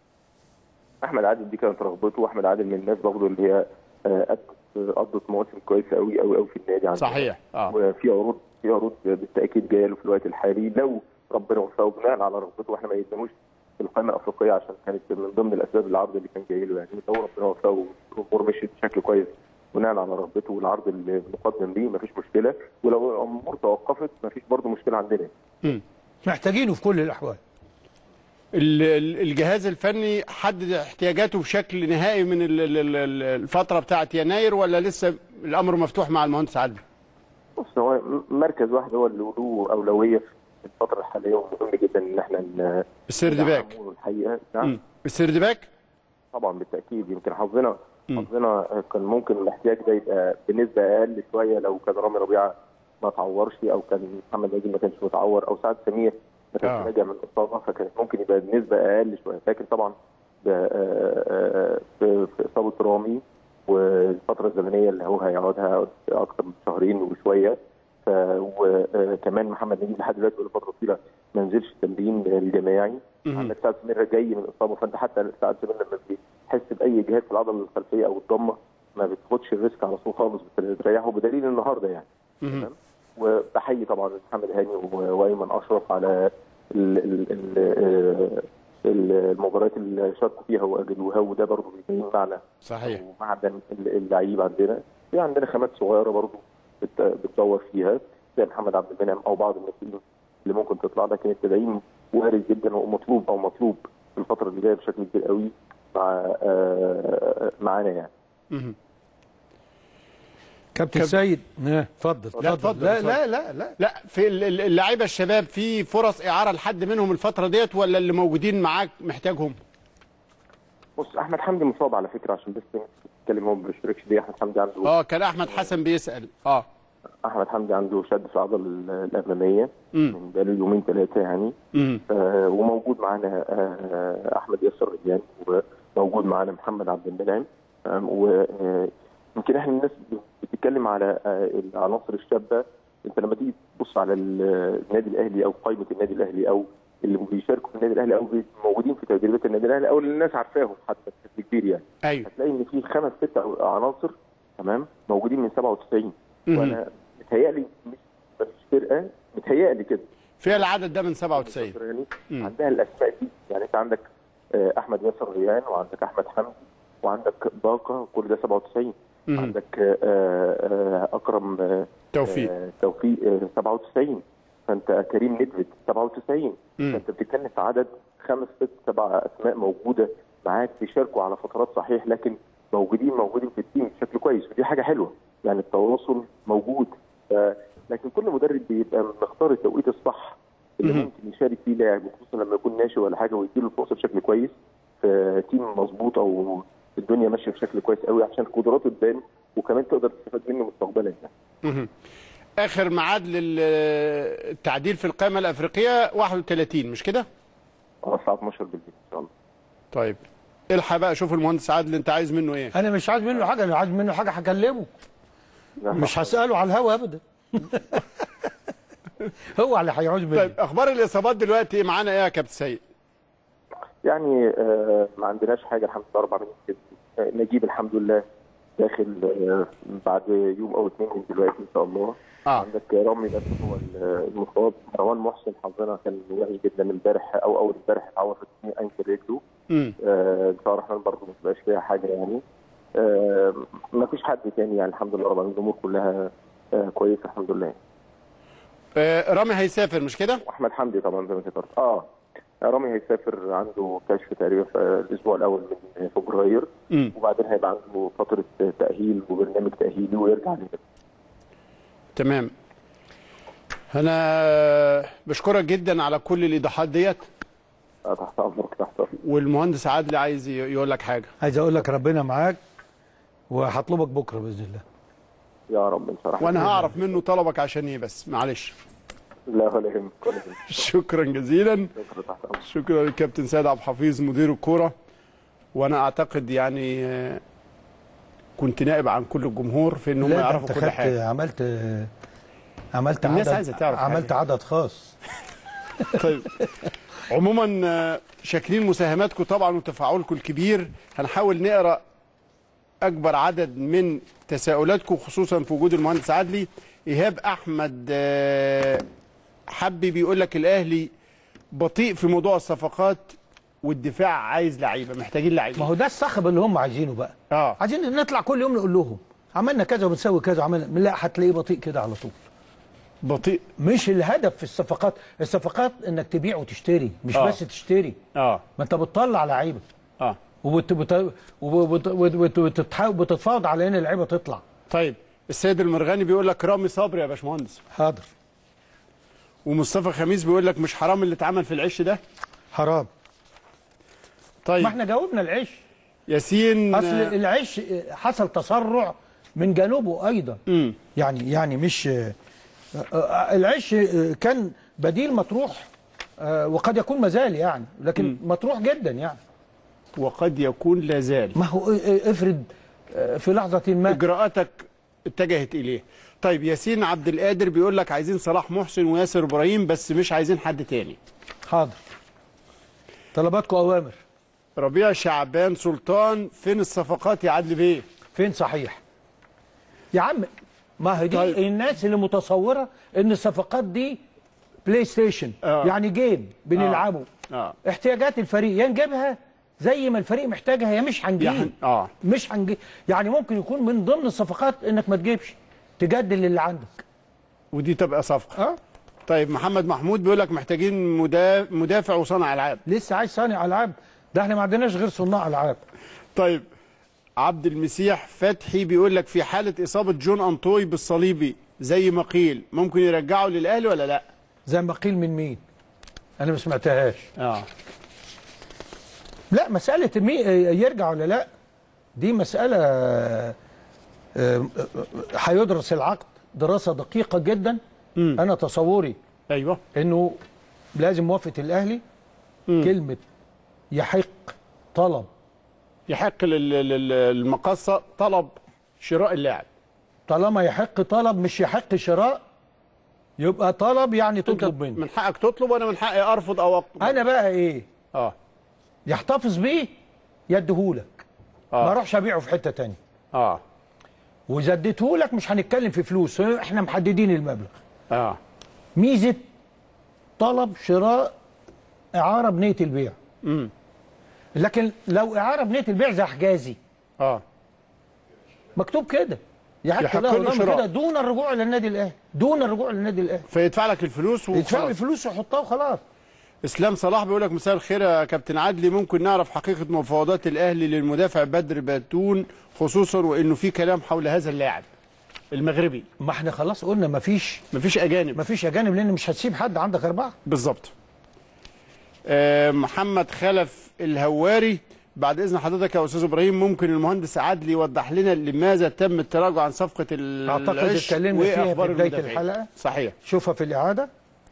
احمد عادل دي كانت رغبته واحمد عادل من الناس برضه اللي هي آه، قد- قضت مواسم كويسه قوي قوي قوي في النادي عندنا صحيح اه وفي عروض في عروض بالتاكيد جايه له في الوقت الحالي لو ربنا وفقه بناء على رغبته واحنا ما يدناهوش في القائمه الافريقيه عشان كانت من ضمن الاسباب العرض اللي كان جاي له يعني لو ربنا وفقه والامور مشيت بشكل كويس بناء على رغبته والعرض اللي مقدم ليه مفيش مشكله ولو الامور توقفت مفيش برضه مشكله عندنا محتاجينه في كل الاحوال ال- ال- الجهاز الفني حدد احتياجاته بشكل نهائي من ال- ال- ال- الفتره بتاعه يناير ولا لسه الامر مفتوح مع المهندس عادل بص هو م- مركز واحد هو اللي له اولويه في الفتره الحاليه ومهم جدا ان احنا ن- السردباك ندعمه الحقيقه نعم مم. السردباك طبعا بالتاكيد يمكن حظنا حظنا كان ممكن الاحتياج ده يبقى بنسبه اقل شويه لو كان رامي ربيعه ما تعورش او كان محمد ناجي ما كانش متعور او سعد سمير ما كانش آه. راجع من الاصابه فكانت ممكن يبقى بنسبه اقل شويه لكن طبعا ب- آه، آه، في في اصابه رامي والفتره الزمنيه اللي هو هيقعدها اكثر من شهرين وشويه ف- وكمان محمد نجيب لحد دلوقتي بقاله فتره طويله ما نزلش التمرين الجماعي عندك سعد سمير جاي من اصابه فانت حتى سعد سمير لما بيحس باي جهاز في العضله الخلفيه او الضمه ما بتاخدش الريسك على طول خالص بت- بتريحه بدليل النهارده يعني تمام وبحيي طبعا محمد هاني و- وايمن اشرف على ال- ال- ال- آه، ال- المباريات اللي شاركوا فيها واجلوها وده برضه بيبين معنى صحيح ومعدن ال- اللعيب عندنا في عندنا خامات صغيره برضه بت- بتدور فيها زي محمد عبد المنعم او بعض الناشئين اللي ممكن تطلع لكن التدعيم وارد جدا ومطلوب او مطلوب في الفتره اللي جايه بشكل كبير قوي مع آه، معانا يعني كابتن كاب- سيد آه، اتفضل لا، اتفضل اتفضل، لا اتفضل. لا لا لا لا في ال- ال- اللعيبه الشباب في فرص اعاره لحد منهم الفتره ديت ولا اللي موجودين معاك محتاجهم بص احمد حمدي مصاب على فكره عشان بس نتكلم هو ما بيشتركش ليه احمد حمدي عنده اه كان احمد حسن بيسال اه احمد حمدي عنده شد في العضله ال- الاماميه مم. من بقاله يومين ثلاثه يعني مم. آه، وموجود معانا آه، احمد ياسر ريان وموجود معانا محمد عبد المنعم ويمكن احنا الناس بتتكلم على آه، العناصر الشابه انت لما تيجي تبص على ال- النادي الاهلي او قائمه النادي الاهلي او اللي بيشاركوا في النادي الاهلي او موجودين في تدريبات النادي الاهلي او اللي الناس عارفاهم حتى بشكل كبير يعني ايوه هتلاقي ان في خمس ست عناصر تمام موجودين من 97 مهم. وانا متهيألي مش مش فرقه متهيألي كده فيها العدد ده من 97 يعني مم. عندها الاسماء دي يعني انت عندك آه، احمد ياسر ريان وعندك احمد حمدي وعندك باقه كل ده 97 مهم. عندك آه، آه، اكرم آه، توفيق. آه، توفيق آه، 97 فانت كريم ندفد 97 مم. فانت بتتكلم في عدد خمس ست سبع اسماء موجوده معاك بيشاركوا على فترات صحيح لكن موجودين موجودين في التيم بشكل كويس ودي حاجه حلوه يعني التواصل موجود ف- لكن كل مدرب بيبقى مختار التوقيت الصح اللي مهم. ممكن يشارك فيه لاعب وخصوصا لما يكون ناشئ ولا حاجه ويديله الفرصه بشكل كويس في تيم مظبوط او الدنيا ماشيه بشكل كويس قوي عشان قدراته تبان وكمان تقدر تستفاد منه مستقبلا يعني. مهم. اخر ميعاد للتعديل في القائمه الافريقيه 31 مش كده؟ اه الساعه 12 بالليل ان شاء الله. طيب الحق بقى شوف المهندس عادل انت عايز منه ايه؟ انا مش عايز منه حاجه انا عايز منه حاجه هكلمه مش هساله على الهوا ابدا هو اللي هيعوز مني طيب اخبار الاصابات دلوقتي معانا ايه يا كابتن سيد؟ يعني آه ما عندناش حاجه الحمد لله اربع من آه نجيب الحمد لله داخل آه بعد يوم او اثنين من دلوقتي ان شاء الله اه عندك رامي بس هو المصاب مروان محسن حظنا كان وحش جدا امبارح او اول امبارح اتعور في انكل رجله امم آه، ان شاء الله الرحمن برضه ما تبقاش فيها حاجه يعني آه، ما فيش حد تاني يعني الحمد لله رب العالمين الامور كلها آه، كويسه الحمد لله آه رامي هيسافر مش كده؟ واحمد حمدي طبعا زي ما ذكرت اه رامي هيسافر عنده كشف تقريبا في الاسبوع الاول من فبراير امم وبعدين هيبقى عنده فتره تاهيل وبرنامج تاهيلي ويرجع لنا تمام انا بشكرك جدا على كل الايضاحات ديت آه، تحت امرك تحت امرك والمهندس عادل عايز ي- يقول لك حاجه عايز اقول لك ربنا معاك وهطلبك بكره باذن الله يا رب ان شاء الله وانا هعرف منه طلبك عشان ايه بس معلش لا ولا يهمك ولا يهمك شكرا جزيلا شكرا تحت امرك شكرا للكابتن سيد عبد الحفيظ مدير الكوره وانا اعتقد يعني آه، كنت نائب عن كل الجمهور في ان هم لا ده يعرفوا انت كل خدت حاجه عملت عملت الناس عدد عايزة تعرف عملت حاجة. عدد خاص طيب عموما آه، شاكرين مساهماتكم طبعا وتفاعلكم الكبير هنحاول نقرا اكبر عدد من تساؤلاتكم خصوصا في وجود المهندس عدلي ايهاب احمد آه، حبي بيقول لك الاهلي بطيء في موضوع الصفقات والدفاع عايز لعيبه محتاجين ما لعيبه هو ده الصخب اللي هم عايزينه بقى اه عايزين نطلع كل يوم نقول لهم عملنا كذا وبنسوي كذا عملنا لا هتلاقيه بطيء كده على طول بطيء مش الهدف في الصفقات الصفقات انك تبيع وتشتري مش آه. بس تشتري اه ما انت بتطلع لعيبه اه وبت- بت- وبت- وبت- وبت- وبتتحاول- بتتفاوض على ان اللعيبه تطلع طيب السيد المرغني بيقول لك رامي صبري يا باشمهندس حاضر ومصطفى خميس بيقول لك مش حرام اللي اتعمل في العش ده حرام طيب ما احنا جاوبنا العيش ياسين اصل آه، العيش حصل تسرع من جنوبه ايضا مم. يعني يعني مش العيش كان بديل مطروح وقد يكون مازال يعني لكن مطروح جدا يعني وقد يكون لا زال ما هو افرض في لحظه ما اجراءاتك اتجهت اليه طيب ياسين عبد القادر بيقول لك عايزين صلاح محسن وياسر ابراهيم بس مش عايزين حد تاني حاضر طلباتكم اوامر ربيع شعبان سلطان فين الصفقات يا عدل بيه فين صحيح يا عم ما هي دي طيب. الناس اللي متصوره ان الصفقات دي بلاي ستيشن آه. يعني جيم بنلعبه اه احتياجات الفريق يا نجيبها زي ما الفريق محتاجها يا مش هنجيب يعني اه مش هنجيب يعني ممكن يكون من ضمن الصفقات انك ما تجيبش تجدل اللي عندك ودي تبقى صفقه اه طيب محمد محمود بيقول لك محتاجين مدا- مدافع وصانع العاب لسه عايز صانع العاب ده احنا ما عندناش غير صناع العاب طيب عبد المسيح فتحي بيقول لك في حاله اصابه جون انطوي بالصليبي زي ما قيل ممكن يرجعه للاهلي ولا لا زي ما قيل من مين انا ما سمعتهاش اه لا مساله مي يرجع ولا لا دي مساله آه، آه، هيدرس العقد دراسه دقيقه جدا انا تصوري ايوه انه لازم موافقه الاهلي كلمه يحق طلب يحق لل- لل- المقصه طلب شراء اللاعب طالما يحق طلب مش يحق شراء يبقى طلب يعني انت تطلب مني من حقك تطلب وانا من حقي ارفض او أقبل. انا بقى ايه اه يحتفظ بيه يديهولك آه. ما اروحش ابيعه في حته تانية اه واذا اديتهولك مش هنتكلم في فلوس احنا محددين المبلغ اه ميزه طلب شراء اعاره بنيه البيع امم لكن لو اعاره بنيه البيع زي حجازي اه مكتوب كده يحق يحق له له ضمن شراء. كده دون الرجوع الى النادي الاهلي دون الرجوع للنادي الاهلي فيدفع لك الفلوس يدفع لي وخلاص فلوس ويحطها وخلاص اسلام صلاح بيقول لك مساء الخير يا كابتن عدلي ممكن نعرف حقيقه مفاوضات الاهلي للمدافع بدر باتون خصوصا وانه في كلام حول هذا اللاعب المغربي ما احنا خلاص قلنا ما فيش مفيش اجانب ما فيش اجانب لان مش هتسيب حد عندك اربعه بالظبط آه، محمد خلف الهواري بعد اذن حضرتك يا استاذ ابراهيم ممكن المهندس عدلي يوضح لنا لماذا تم التراجع عن صفقه ال- أعتقد العش اتكلمنا فيها في وأخبار بداية المدافعين. الحلقة. صحيح شوفها في الاعاده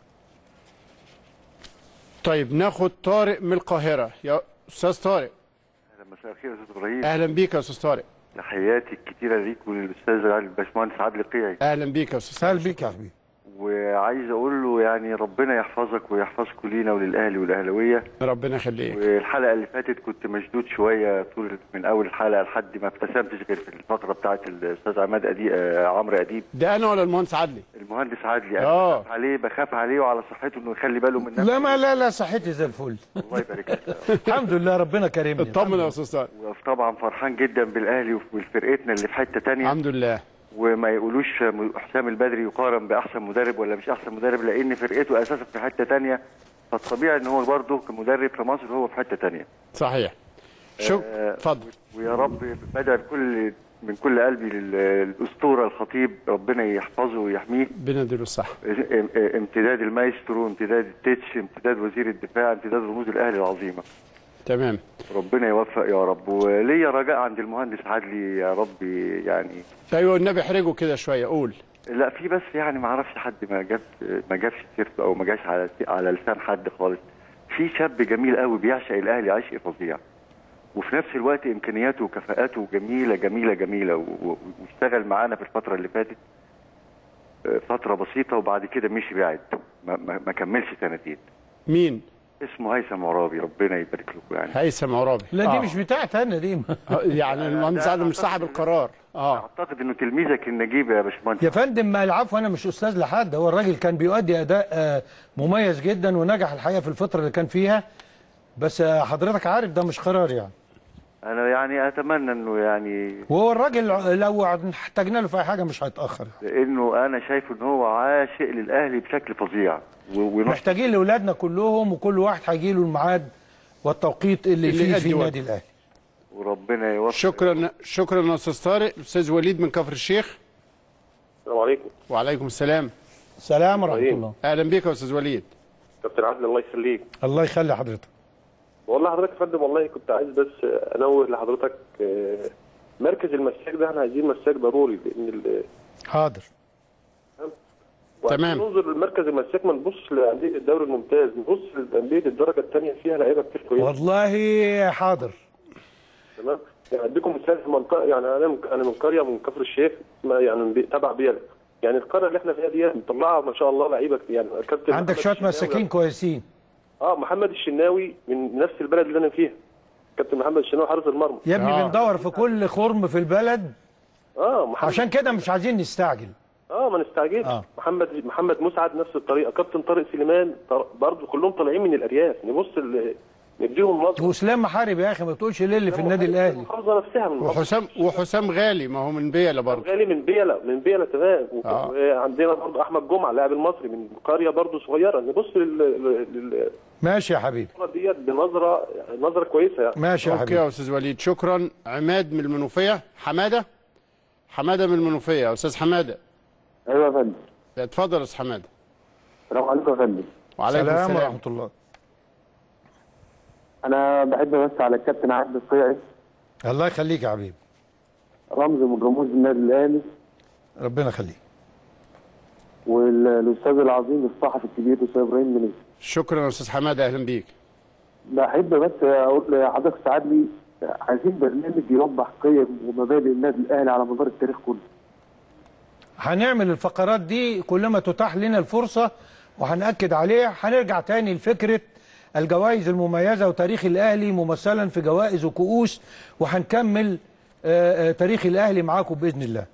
طيب ناخد طارق من القاهره يا استاذ طارق مساء الخير يا استاذ ابراهيم اهلا بيك يا استاذ طارق تحياتي الكتيره ليك وللاستاذ الباشمهندس عادل قيعي اهلا بيك يا استاذ سهل بيك يا حبيبي وعايز اقول له يعني ربنا يحفظك ويحفظكم لينا وللاهلي والاهلاويه ربنا يخليك والحلقه اللي فاتت كنت مشدود شويه طول من اول الحلقه لحد ما ابتسمتش غير في الفتره بتاعه الاستاذ عماد أدي... آه، عمرو اديب ده انا ولا المهندس عدلي المهندس عادلي أنا آه. بخاف عليه بخاف عليه وعلى صحته انه يخلي باله من نفسه لا ما لا لا صحتي زي الفل الله يبارك لك الحمد لله ربنا كرمني اطمن يا استاذ طارق وطبعا فرحان جدا بالاهلي وفرقتنا اللي في حته تانية الحمد لله وما يقولوش حسام البدري يقارن باحسن مدرب ولا مش احسن مدرب لان فرقته اساسا في حته تانية فالطبيعي ان هو برضه كمدرب في مصر هو في حته تانية صحيح شكرا آه، اتفضل ويا رب بدعي بكل من كل قلبي لل- للاسطوره الخطيب ربنا يحفظه ويحميه بنديله الصحه ام- امتداد المايسترو امتداد التتش امتداد وزير الدفاع امتداد رموز الاهلي العظيمه تمام ربنا يوفق يا رب وليا رجاء عند المهندس عدلي يا رب يعني ايوه النبي احرجه كده شويه قول لا في بس يعني ما اعرفش حد ما جاب ما جابش سيرته او ما جاش على على لسان حد خالص في شاب جميل قوي بيعشق الاهلي عشق فظيع وفي نفس الوقت امكانياته وكفاءاته جميله جميله جميله و- و- واشتغل معانا في الفتره اللي فاتت آه، فتره بسيطه وبعد كده مشي بعد ما, ما, ما كملش سنتين مين اسمه هيثم عرابي ربنا يبارك لكم يعني هيثم عرابي لا دي آه. مش بتاعتي انا دي آه، يعني المهندس عادل مش صاحب القرار اه اعتقد انه تلميذك النجيب يا باشمهندس يا فندم ما العفو انا مش استاذ لحد هو الراجل كان بيؤدي اداء آه، مميز جدا ونجح الحقيقه في الفتره اللي كان فيها بس آه، حضرتك عارف ده مش قرار يعني انا يعني اتمنى انه يعني وهو الراجل لو احتاجنا له في اي حاجه مش هيتاخر لانه انا شايف ان هو عاشق للاهلي بشكل فظيع و- ونشط محتاجين لاولادنا كلهم وكل واحد هيجي له الميعاد والتوقيت اللي, اللي فيه يأدي في واجبه. النادي الاهلي وربنا يوفق شكرا شكرا يا استاذ طارق الاستاذ وليد من كفر الشيخ السلام عليكم وعليكم السلام سلام ورحمه إبراهيم. الله اهلا بيك يا استاذ وليد كابتن عادل الله يخليك الله يخلي حضرتك والله حضرتك يا فندم والله كنت عايز بس انوه لحضرتك آه، مركز المساك ده احنا عايزين مساك ضروري لان ال- حاضر وعشان تمام. ننظر لمركز المساك ما نبص لانديه الدوري الممتاز نبص لانديه الدرجه الثانيه فيها لعيبه كتير كويسه والله حاضر تمام يعني اديكم مثال في منطقه يعني انا من انا من قريه من كفر الشيخ اسمها يعني من بي- تبع بيلا يعني القريه اللي احنا فيها دي مطلعه ما شاء الله لعيبه كتير يعني كابتن عندك محمد شويه الشناوي- مساكين كويسين اه محمد الشناوي من نفس البلد اللي انا فيها كابتن محمد الشناوي حارس المرمى يا ابني آه. بندور في كل خرم في البلد اه محمد عشان كده مش عايزين نستعجل اه ما نستعجلش آه. محمد محمد مسعد نفس الطريقه كابتن طارق سليمان طر- برضه كلهم طالعين من الارياف نبص ال- نديهم نظره واسلام محارب يا اخي ما تقولش ليه اللي في النادي الاهلي المحافظه نفسها من المحافظة. وحسام وحسام غالي ما هو من بيلا برضه غالي من بيلا من بيلا تمام و- آه. وعندنا برضه احمد جمعه اللاعب المصري من قريه برضه صغيره نبص لل- لل- ماشي يا حبيبي للصورة ديت بنظره يعني نظره كويسه يعني ماشي يا اوكي حبيبي يا استاذ وليد شكرا عماد من المنوفيه حماده حماده من المنوفيه يا استاذ حماده ايوه يا فندم اتفضل يا استاذ حماده السلام عليكم يا فندم وعليكم سلام السلام ورحمه الله انا بحب بس على الكابتن عبد القيعي الله يخليك يا حبيبي رمز من رموز النادي الاهلي ربنا يخليك والاستاذ العظيم الصحفي الكبير الاستاذ ابراهيم منير شكرا يا استاذ حماده اهلا بيك بحب بس اقول لحضرتك سعد لي عايزين برنامج يوضح قيم ومبادئ النادي الاهلي على مدار التاريخ كله هنعمل الفقرات دي كلما تتاح لنا الفرصة وهنأكد عليها هنرجع تاني لفكرة الجوائز المميزة وتاريخ الأهلي ممثلا في جوائز وكؤوس وهنكمل آه، آه، تاريخ الأهلي معاكم بإذن الله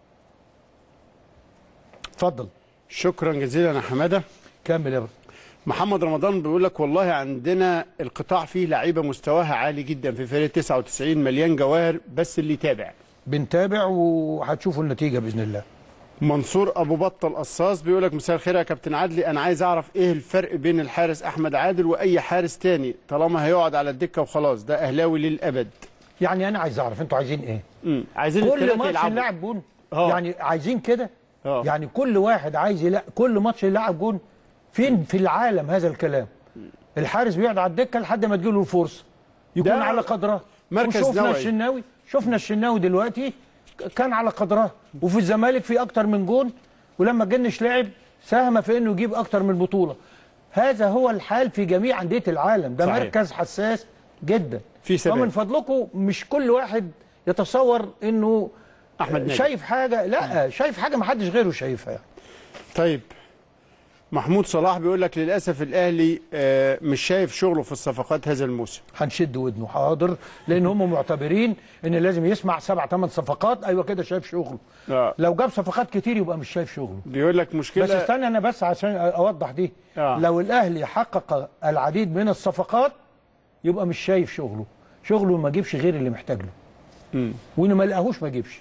اتفضل شكرا جزيلا يا حماده كمل يا بابا محمد رمضان بيقول لك والله عندنا القطاع فيه لعيبه مستواها عالي جدا في فريق 99 مليان جواهر بس اللي يتابع بنتابع وهتشوفوا النتيجة بإذن الله منصور ابو بطل قصاص بيقول لك مساء الخير يا كابتن عدلي انا عايز اعرف ايه الفرق بين الحارس احمد عادل واي حارس تاني طالما هيقعد على الدكه وخلاص ده اهلاوي للابد يعني أنا عايز أعرف أنتوا عايزين إيه امم عايزين كل التلاتة ماتش يلعبوا. نلعب جون آه. يعني عايزين كده آه. يعني كل واحد عايز يلعب كل ماتش يلعب جون فين في العالم هذا الكلام الحارس بيقعد على الدكه لحد ما تجيله الفرصه يكون ده على قدره مركز وشفنا نوعي. الشناوي شفنا الشناوي دلوقتي كان على قدره وفي الزمالك في اكتر من جون ولما جنش لعب ساهم في انه يجيب اكتر من بطوله هذا هو الحال في جميع انديه العالم ده صحيح. مركز حساس جدا في ثبات. فمن فضلكم مش كل واحد يتصور انه أحمد ناجي. شايف حاجه لا شايف حاجه ما حدش غيره شايفها يعني طيب محمود صلاح بيقول لك للاسف الاهلي آه، مش شايف شغله في الصفقات هذا الموسم هنشد ودنه حاضر لان هم معتبرين ان لازم يسمع سبع ثمان صفقات ايوه كده شايف شغله آه. لو جاب صفقات كتير يبقى مش شايف شغله بيقول لك مشكله بس استنى انا بس عشان اوضح دي آه. لو الاهلي حقق العديد من الصفقات يبقى مش شايف شغله شغله ما يجيبش غير اللي محتاج له مم. وان ما لقاهوش ما يجيبش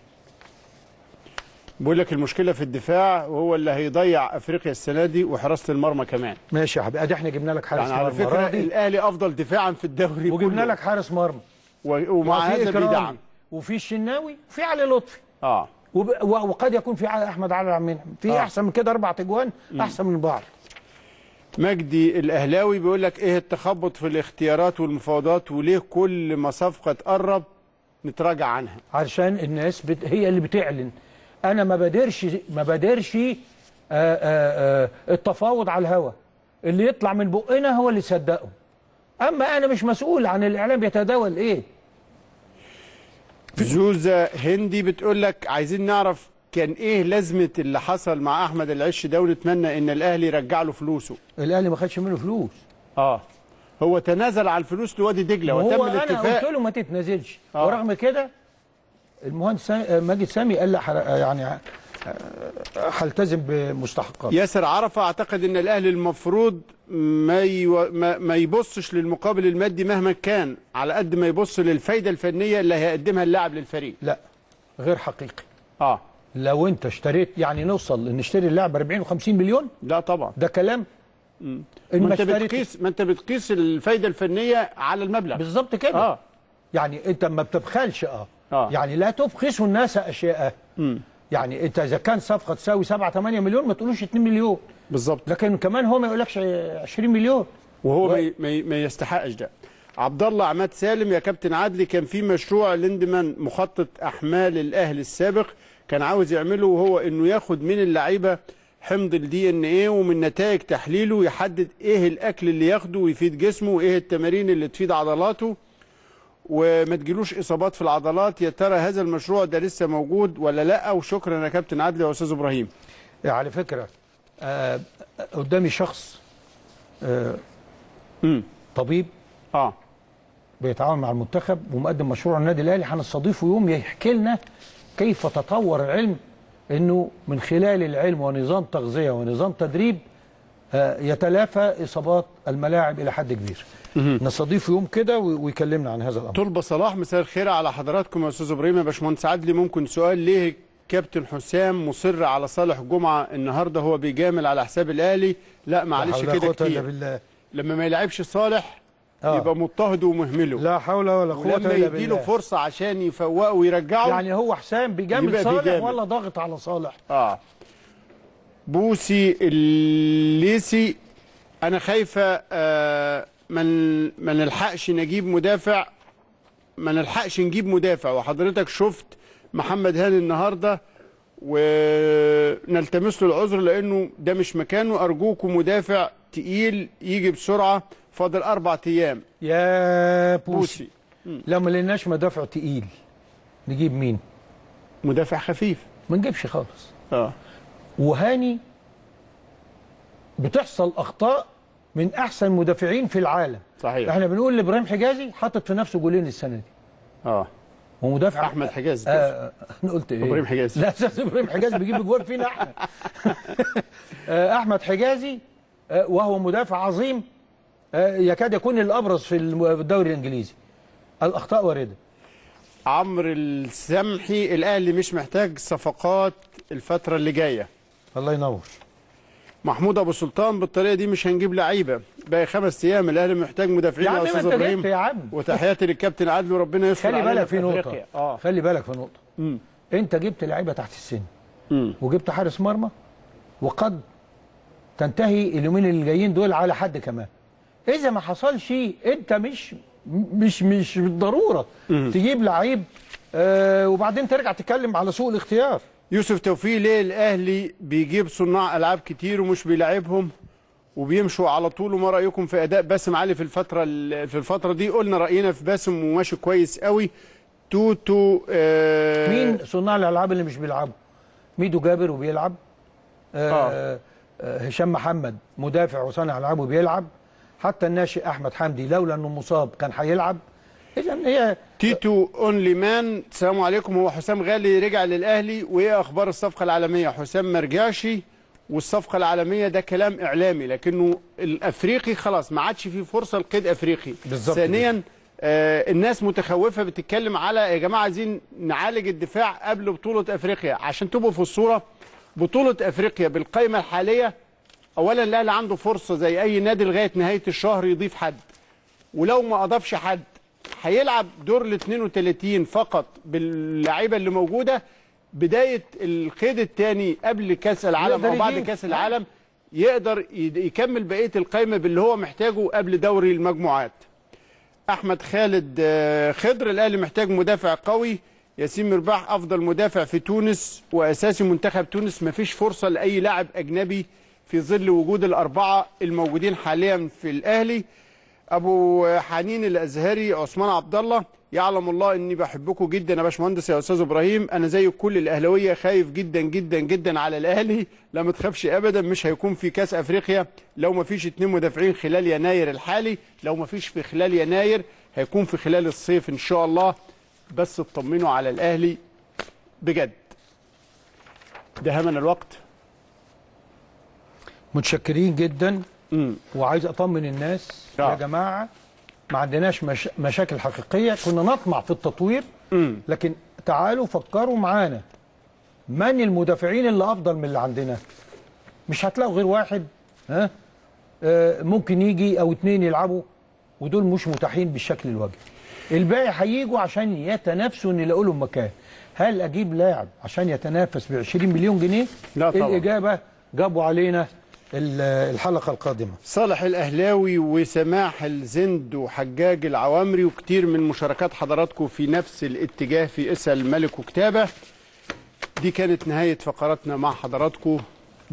بيقول لك المشكله في الدفاع وهو اللي هيضيع افريقيا السنه دي وحراسه المرمى كمان ماشي يا حبيبي ادي احنا جبنا لك حارس يعني على مرمى فكره راضي الاهلي افضل دفاعا في الدوري وجبنا كله. لك حارس مرمى و- ومع وفي هذا إكرامي، بيدعم وفي الشناوي وفي علي لطفي اه وب... و- وقد يكون في ع- احمد علي عبد المنعم في آه. احسن من كده اربع تجوان احسن من بعض مجدي الاهلاوي بيقول لك ايه التخبط في الاختيارات والمفاوضات وليه كل ما صفقه تقرب نتراجع عنها عشان الناس بت... هي اللي بتعلن انا ما بادرش ما بادرش آه، آه، آه، التفاوض على الهوا اللي يطلع من بقنا هو اللي يصدقه اما انا مش مسؤول عن الاعلام بيتداول ايه زوزة هندي بتقول لك عايزين نعرف كان ايه لازمه اللي حصل مع احمد العش ده ونتمنى ان الاهلي يرجع له فلوسه الاهلي ما خدش منه فلوس اه هو تنازل على الفلوس لوادي دجله هو وتم انا قلت الاتفاق له ما تتنازلش آه. ورغم كده المهندس سا- ماجد سامي قال لا حر- يعني آه، هلتزم بمستحقات ياسر عرفه اعتقد ان الاهلي المفروض ما يو... ما... ما يبصش للمقابل المادي مهما كان على قد ما يبص للفايده الفنيه اللي هيقدمها اللاعب للفريق لا غير حقيقي اه لو انت اشتريت يعني نوصل ان نشتري اللاعب 40 و50 مليون لا طبعا ده كلام ما ان ما انت اشتريت بتقيس ما انت بتقيس الفايده الفنيه على المبلغ بالظبط كده اه يعني انت ما بتبخلش اه, آه. يعني لا تبخسوا الناس اشياء مم. يعني انت اذا كان صفقه تساوي 7 8 مليون ما تقولوش 2 مليون بالظبط لكن كمان هو ما يقولكش 20 مليون وهو و- ما ي- ما ي- ما يستحقش ده عبد الله عماد سالم يا كابتن عدلي كان في مشروع ليندمان مخطط احمال الاهلي السابق كان عاوز يعمله وهو انه ياخد من اللعيبه حمض الدي ان ايه ومن نتائج تحليله يحدد ايه الاكل اللي ياخده ويفيد جسمه وايه التمارين اللي تفيد عضلاته وما تجيلوش اصابات في العضلات يا ترى هذا المشروع ده لسه موجود ولا لا وشكرا يا كابتن عدلي يا استاذ ابراهيم على فكره آه قدامي شخص آه امم طبيب اه بيتعاون مع المنتخب ومقدم مشروع النادي الاهلي هنستضيفه يوم يحكي لنا كيف تطور العلم انه من خلال العلم ونظام تغذيه ونظام تدريب آه، يتلافى اصابات الملاعب الى حد كبير. نستضيفه يوم كده و- ويكلمنا عن هذا الامر. طلبة صلاح مساء الخير على حضراتكم يا استاذ ابراهيم يا باشمهندس عدلي ممكن سؤال ليه كابتن حسام مصر على صالح جمعه النهارده هو بيجامل على حساب الاهلي لا معلش لا حول ولا كده قوة إلا كتير بالله. لما ما يلعبش صالح آه. يبقى مضطهد ومهمله لا حول ولا قوه ولما الا يديله بالله. فرصه عشان يفوقه ويرجعه يعني هو حسام بيجامل يبقى صالح بيجامل. ولا ضاغط على صالح؟ اه بوسي الليسي انا خايفه آه من ما نلحقش نجيب مدافع ما نلحقش نجيب مدافع وحضرتك شفت محمد هاني النهارده ونلتمس له العذر لانه ده مش مكانه ارجوكم مدافع تقيل يجي بسرعه فاضل اربع ايام يا بوسي بوسي لو ما لقيناش مدافع تقيل نجيب مين؟ مدافع خفيف ما نجيبش خالص اه وهاني بتحصل اخطاء من احسن مدافعين في العالم صحيح احنا بنقول لابراهيم حجازي حاطط في نفسه جولين السنه دي اه ومدافع احمد حجازي آه انا قلت ايه إبراهيم حجازي. لا اساس ابراهيم حجازي بيجيب اجوال فينا احنا آه احمد حجازي آه وهو مدافع عظيم آه يكاد يكون الابرز في الم- في الدوري الانجليزي الاخطاء وارده عمرو السمحي الاهلي مش محتاج صفقات الفتره اللي جايه الله ينور محمود ابو سلطان بالطريقه دي مش هنجيب لعيبه باقي خمس ايام الاهلي محتاج مدافعين يا عم ما استاذ انت ابراهيم جبت يا عم وتحياتي للكابتن عادل وربنا يستر خلي علينا بالك في نقطه أفريقيا. اه خلي بالك في نقطه مم. انت جبت لعيبه تحت السن مم. وجبت حارس مرمى وقد تنتهي اليومين اللي جايين دول على حد كمان اذا ما حصلش انت مش مش مش بالضروره تجيب لعيب آه وبعدين ترجع تتكلم على سوء الاختيار يوسف توفيق ليه الاهلي بيجيب صناع العاب كتير ومش بيلعبهم وبيمشوا على طول وما رايكم في اداء باسم علي في الفتره ال- في الفتره دي قلنا راينا في باسم وماشي كويس قوي توتو آه مين صناع الالعاب اللي مش بيلعبوا ميدو جابر وبيلعب آه آه هشام محمد مدافع وصانع العاب وبيلعب حتى الناشئ احمد حمدي لولا انه مصاب كان هيلعب اذا هي تيتو اونلي مان السلام عليكم هو حسام غالي رجع للاهلي وايه اخبار الصفقه العالميه حسام ما رجعش والصفقه العالميه ده كلام اعلامي لكنه الافريقي خلاص ما عادش فيه فرصه لقيد افريقي بالظبط ثانيا آه الناس متخوفه بتتكلم على يا جماعه عايزين نعالج الدفاع قبل بطوله افريقيا عشان تبقوا في الصوره بطوله افريقيا بالقائمه الحاليه اولا الاهلي عنده فرصه زي اي نادي لغايه نهايه الشهر يضيف حد ولو ما اضافش حد هيلعب دور ال 32 فقط باللعيبه اللي موجوده بدايه القيد الثاني قبل كاس العالم يقدر او بعد يجيب. كاس العالم يقدر يد- يكمل بقيه القايمه باللي هو محتاجه قبل دوري المجموعات احمد خالد آه، خضر الاهلي محتاج مدافع قوي ياسين مرباح افضل مدافع في تونس واساسي منتخب تونس مفيش فرصه لاي لاعب اجنبي في ظل وجود الاربعه الموجودين حاليا في الاهلي ابو حنين الازهري عثمان عبد الله يعلم الله اني بحبكم جدا يا باشمهندس يا استاذ ابراهيم انا زي كل الاهلاويه خايف جدا جدا جدا على الاهلي لا ما تخافش ابدا مش هيكون في كاس افريقيا لو ما فيش اتنين مدافعين خلال يناير الحالي لو ما فيش في خلال يناير هيكون في خلال الصيف ان شاء الله بس اطمنوا على الاهلي بجد ده همنا الوقت متشكرين جدا امم وعايز اطمن الناس آه. يا جماعه ما عندناش مش... مشاكل حقيقيه كنا نطمع في التطوير امم لكن تعالوا فكروا معانا من المدافعين اللي افضل من اللي عندنا مش هتلاقوا غير واحد ها آه ممكن يجي او اتنين يلعبوا ودول مش متاحين بالشكل الواجب الباقي هيجوا عشان يتنافسوا ان يلاقوا لهم مكان هل اجيب لاعب عشان يتنافس ب 20 مليون جنيه لا طبعا. الاجابه جابوا علينا ال- الحلقه القادمه صالح الاهلاوي وسماح الزند وحجاج العوامري وكتير من مشاركات حضراتكم في نفس الاتجاه في اسال ملك وكتابه دي كانت نهايه فقراتنا مع حضراتكم